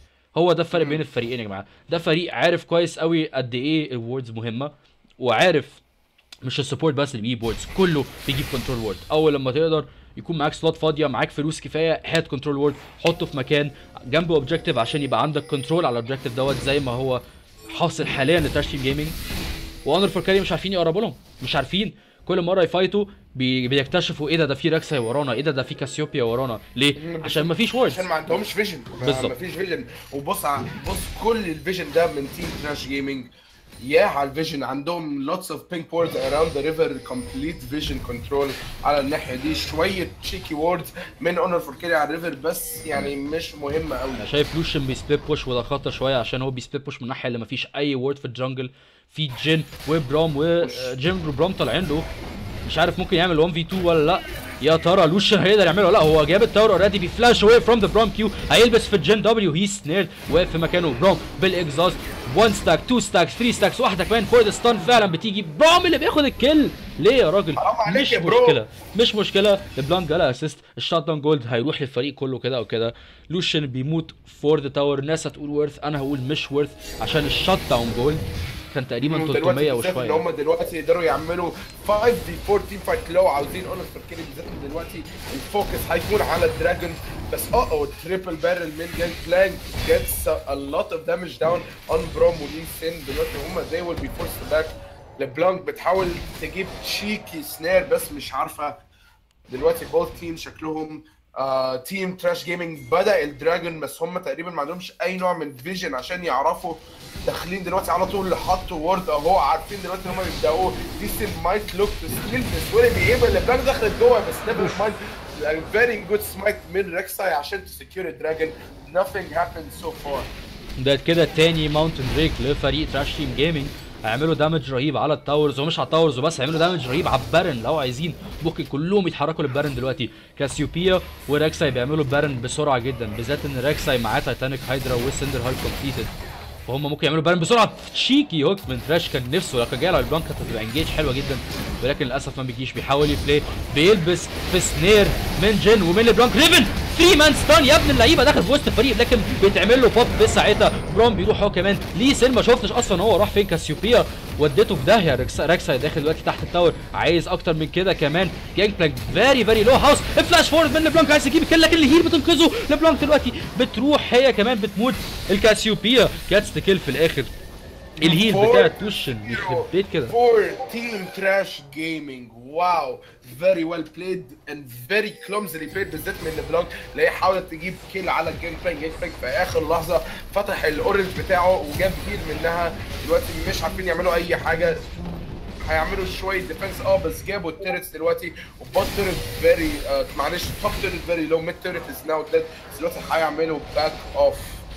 هو ده الفرق بين الفريقين يا جماعه ده فريق عارف كويس قوي قد ايه الوردز مهمه وعارف مش السبورت بس اللي بيجيب بوردز كله بيجيب كنترول وورد اول لما تقدر يكون معاك سلوت فاضيه معاك فلوس كفايه هات كنترول وورد حطه في مكان جنبه اوبجيكتيف عشان يبقى عندك كنترول على الاوبجيكتيف دوت زي ما هو حاصل حاليا لتراش تيم جيمنج واونر فور كاري مش عارفين يقربوا لهم مش عارفين كل مره يفايتوا بي... بيكتشفوا ايه ده ده في راكسا ورانا ايه ده ده في كاسيوبيا ورانا ليه عشان مفيش ووردز عشان ما عندهمش فيجن بالظبط. ما فيش فيجن وبص ع- بص كل الفيجن ده من تيم تراش جيمنج ياه على الفيجن عندهم lots of pink boards around the river complete vision control على الناحيه دي شويه cheeky words من اونر فور كاري على الريفر بس يعني مش مهمه قوي انا شايف لوشن بيسبليت بوش وده خطر شويه عشان هو بيسبليت بوش من الناحيه اللي مفيش اي وورد في الجنجل في جين وبرام وجين وبرام طالعين له مش عارف ممكن يعمل 1 في 2 ولا لا يا ترى لوشن هيقدر يعمله ولا لا هو جاب التاور اوريدي بيفلاش اواي فروم ذا برام كيو هيلبس في الجين دبليو هي سنيرد واقف في مكانه برام بالاكزاست 1 ستاك 2 ستاكس 3 ستاكس واحده كمان فور ذا ستان فعلا بتيجي برام اللي بياخد الكل ليه يا راجل حرام عليك مش يا برو. مشكله مش مشكله لبلانك جالا اسيست الشوت داون جولد هيروح للفريق كله كده او كده لوشن بيموت فور ذا تاور ناس هتقول ورث انا هقول مش ورث عشان الشوت داون جولد كان تقريبا دلوقتي 300 بالذات ان وشويه هم دلوقتي يقدروا يعملوا 5 دي 4 تيم فايت لو عاوزين اونر فور كاري بالذات إن دلوقتي الفوكس هيكون على الدراجون بس اه اه تريبل بارل من جانج بلانك جيتس a lot of damage down on بروم ولين سين دلوقتي هم they will be forced back لبلانك بتحاول تجيب تشيكي سنير بس مش عارفه دلوقتي بوث تيم شكلهم آه تيم تراش جيمنج بدا الدراجون بس هم تقريبا ما عندهمش اي نوع من فيجن عشان يعرفوا داخلين دلوقتي على طول حطوا وورد اهو عارفين دلوقتي ان هم بيبداوا ديسن مايت لوك تو سكيل بس ولا بيبقى البلانك دخلت جوه بس نيفر مايند فيري جود سمايت من ريكساي عشان تسكيور الدراجون nothing happened so far ده كده تاني ماونتن دريك لفريق تراش تيم جيمنج هيعملوا دامج رهيب على التاورز ومش على التاورز وبس هيعملوا دامج رهيب على البارن لو عايزين ممكن كلهم يتحركوا للبارن دلوقتي كاسيوبيا وريكساي بيعملوا بارن بسرعه جدا بالذات ان ريكساي معاه تايتانيك هايدرا وسندر هاي كومبليتد فهم ممكن يعملوا بارن بسرعه تشيكي هوك من تراش كان نفسه لو كان جاي على البلانك كانت هتبقى انجيج حلوه جدا ولكن للاسف ما بيجيش بيحاول يبلاي بيلبس في سنير من جن ومن البلانك ريفن 3 مان ستان يا ابن اللعيبه داخل في وسط الفريق لكن بيتعمل له بوب في ساعتها برون بيروح هو كمان ليه سين ما شفتش اصلا هو راح فين كاسيوبيا وديته في داهيه ريكسا ريكسا داخل دلوقتي تحت التاور عايز اكتر من كده كمان جانج بلانك فيري فيري لو هاوس فلاش فورد من لبلانك عايز يجيب الكل لكن الهيل بتنقذه لبلانك دلوقتي بتروح هي كمان بتموت الكاسيوبيا جاتس كيل في الاخر الهيل بتاع توشن يخرب بيت كده For Team Trash Gaming واو very well played and very clumsily played بالذات من لبلانك اللي هي حاولت تجيب كيل على الجيم بلاي جيم بلاي في اخر لحظه فتح الاورنج بتاعه وجاب كيل منها دلوقتي مش عارفين يعملوا اي حاجه هيعملوا شويه ديفense اه بس جابوا التيرتس دلوقتي وبوت تيرت فيري معلش توب تيرت فيري لو ميد تيرت از ناو ديد بس دلوقتي هيعملوا باك اوف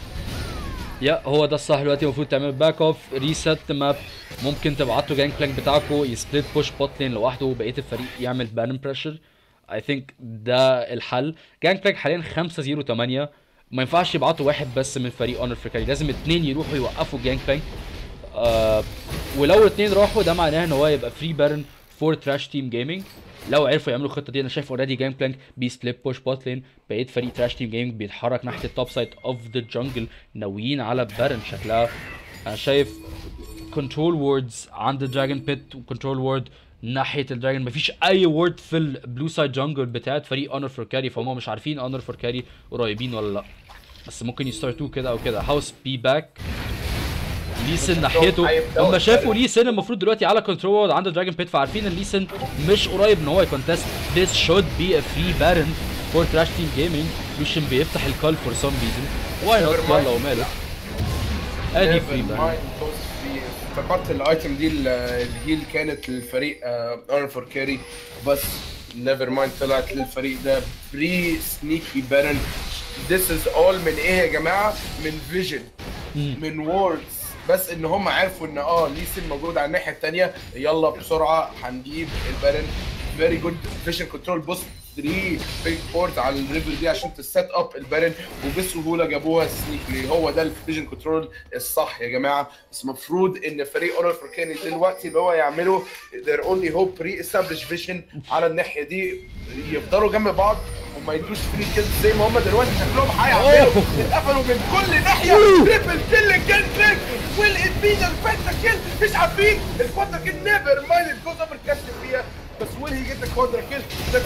يا هو ده الصح دلوقتي المفروض تعمل باك اوف ريست ماب ممكن تبعتوا جانج بلانك بتاعكم يسبليت بوش بوت لين لوحده وبقيه الفريق يعمل بان بريشر اي ثينك ده الحل جانج بلانك حاليا 5 0 8 ما ينفعش يبعتوا واحد بس من فريق اونر فريكاري لازم اتنين يروحوا يوقفوا جانج بلانك آه ولو الاثنين راحوا ده معناه ان هو يبقى فري بارن فور تراش تيم جيمنج لو عرفوا يعملوا الخطه دي انا شايف اوريدي جيم بلانك بيسليب بوش بوت لين بقيت فريق تراش تيم جيمنج بيتحرك ناحيه التوب سايد اوف ذا جنجل ناويين على بارن شكلها انا شايف كنترول ووردز عند دراجون بيت وكنترول وورد ناحيه الدراجون مفيش اي وورد في البلو سايد جنجل بتاعت فريق اونر فور كاري فهم مش عارفين اونر فور كاري قريبين ولا لا بس ممكن يستارتوه كده او كده هاوس بي باك لي سن ناحيته هيبدأوا هم شافوا يتكلموا. لي سن المفروض دلوقتي على كنترول وورد عند دراجون بيت فعارفين ان لي سن مش قريب ان هو يكونتست this should be a free baron for trash team gaming لوشن بيفتح الكال for some reason why not Never mind. يلا وماله ادي Never فري بارون mind those three. افتكرت الايتم دي ال- الهيل كانت للفريق اونر فور كاري بس نيفر مايند طلعت للفريق ده فري سنيكي بارن This is all من ايه يا جماعه؟ من فيجن من ووردز بس ان هم عرفوا ان اه ليسن موجود على الناحيه الثانيه يلا بسرعه هنجيب البارن فيري جود فيجن كنترول بص 3 بيج بورد على الريفر دي عشان تسيت اب البارن وبسهوله جابوها سنيكلي هو ده الفيجن كنترول الصح يا جماعه بس المفروض ان فريق اونر فركاني دلوقتي اللي هو يعملوا their only hope pre established vision على الناحيه دي يفضلوا جنب بعض وما يدوش فري كيل زي ما هم دلوقتي شكلهم هيعملوا اتقفلوا من كل ناحيه تريبل كيل كيل كيل ويل ات بي ذا الفتا كيل مش عارفين الكوادرا كيل نيفر مايند الجوز اوفر كاست فيها بس ويل هي جيت الكوادرا كيل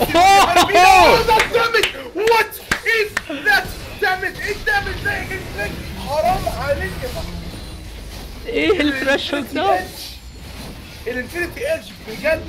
وات از ذات دامج ايه الدامج ده يا جدعان؟ حرام عليك يا صاحبي ايه الثريشولد ده الانفينيتي ايدج بجد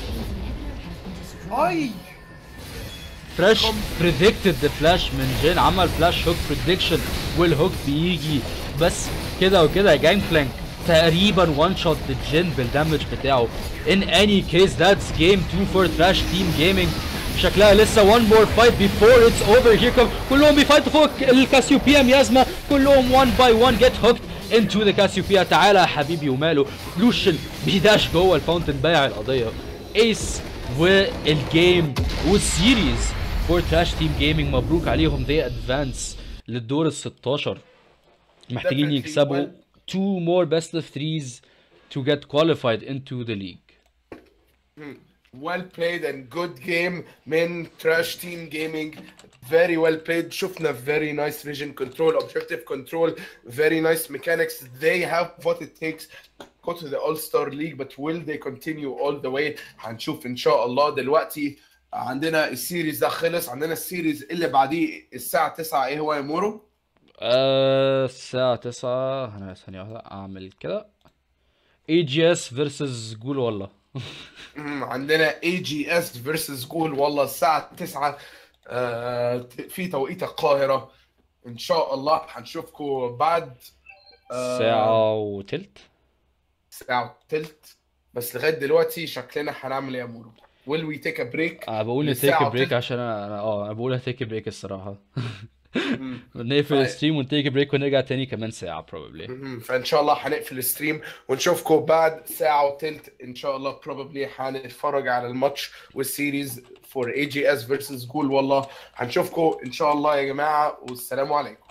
اي فلاش بريدكتد ذا فلاش من جين عمل فلاش هوك بريدكشن والهوك بيجي بس كده وكده جانج بلانك تقريبا وان شوت للجين بالدمج بتاعه in any case that's game 2 for trash team gaming شكلها لسه one more fight before it's over here come كلهم بيفايتوا فوق الكاسيوبيا ميازما كلهم one by one get hooked into the كاسيوبيا تعالى يا حبيبي وماله لوشن بيداش جوه الفاونتن بايع القضيه ايس والجيم والسيريز فور تراش تيم جيمنج مبروك عليهم they advance للدور ال 16 محتاجين Definitely يكسبوا well. two more best of threes to get qualified into the league well played and good game من trash team gaming very well played شفنا very nice vision control objective control very nice mechanics they have what it takes go to the all-star league but will they continue all the way هنشوف ان شاء الله دلوقتي عندنا السيريز ده خلص عندنا السيريز اللي بعديه الساعة 9 ايه هو يا مورو؟ آه، الساعة 9 انا ثانية واحدة اعمل كده اي جي اس فيرسز جول والله مم، عندنا اي جي اس فيرسز جول والله الساعة 9 آه، في توقيت القاهرة ان شاء الله هنشوفكم بعد آه، ساعة وتلت ساعة وتلت بس لغاية دلوقتي شكلنا هنعمل ايه يا مورو؟ Will we take a break؟ انا بقول للساعة نتيك بريك وتلت. عشان انا أنا- اه انا بقول هتيك بريك الصراحة مم. نقفل طيب. الستريم ونتيك بريك ونرجع تاني كمان ساعة probably مم، فان شاء الله هنقفل الستريم ونشوفكم بعد ساعة وتلت ان شاء الله probably هنتفرج على الماتش والسيريز فور اي جي اس فيرسز جول والله هنشوفكم ان شاء الله يا جماعة والسلام عليكم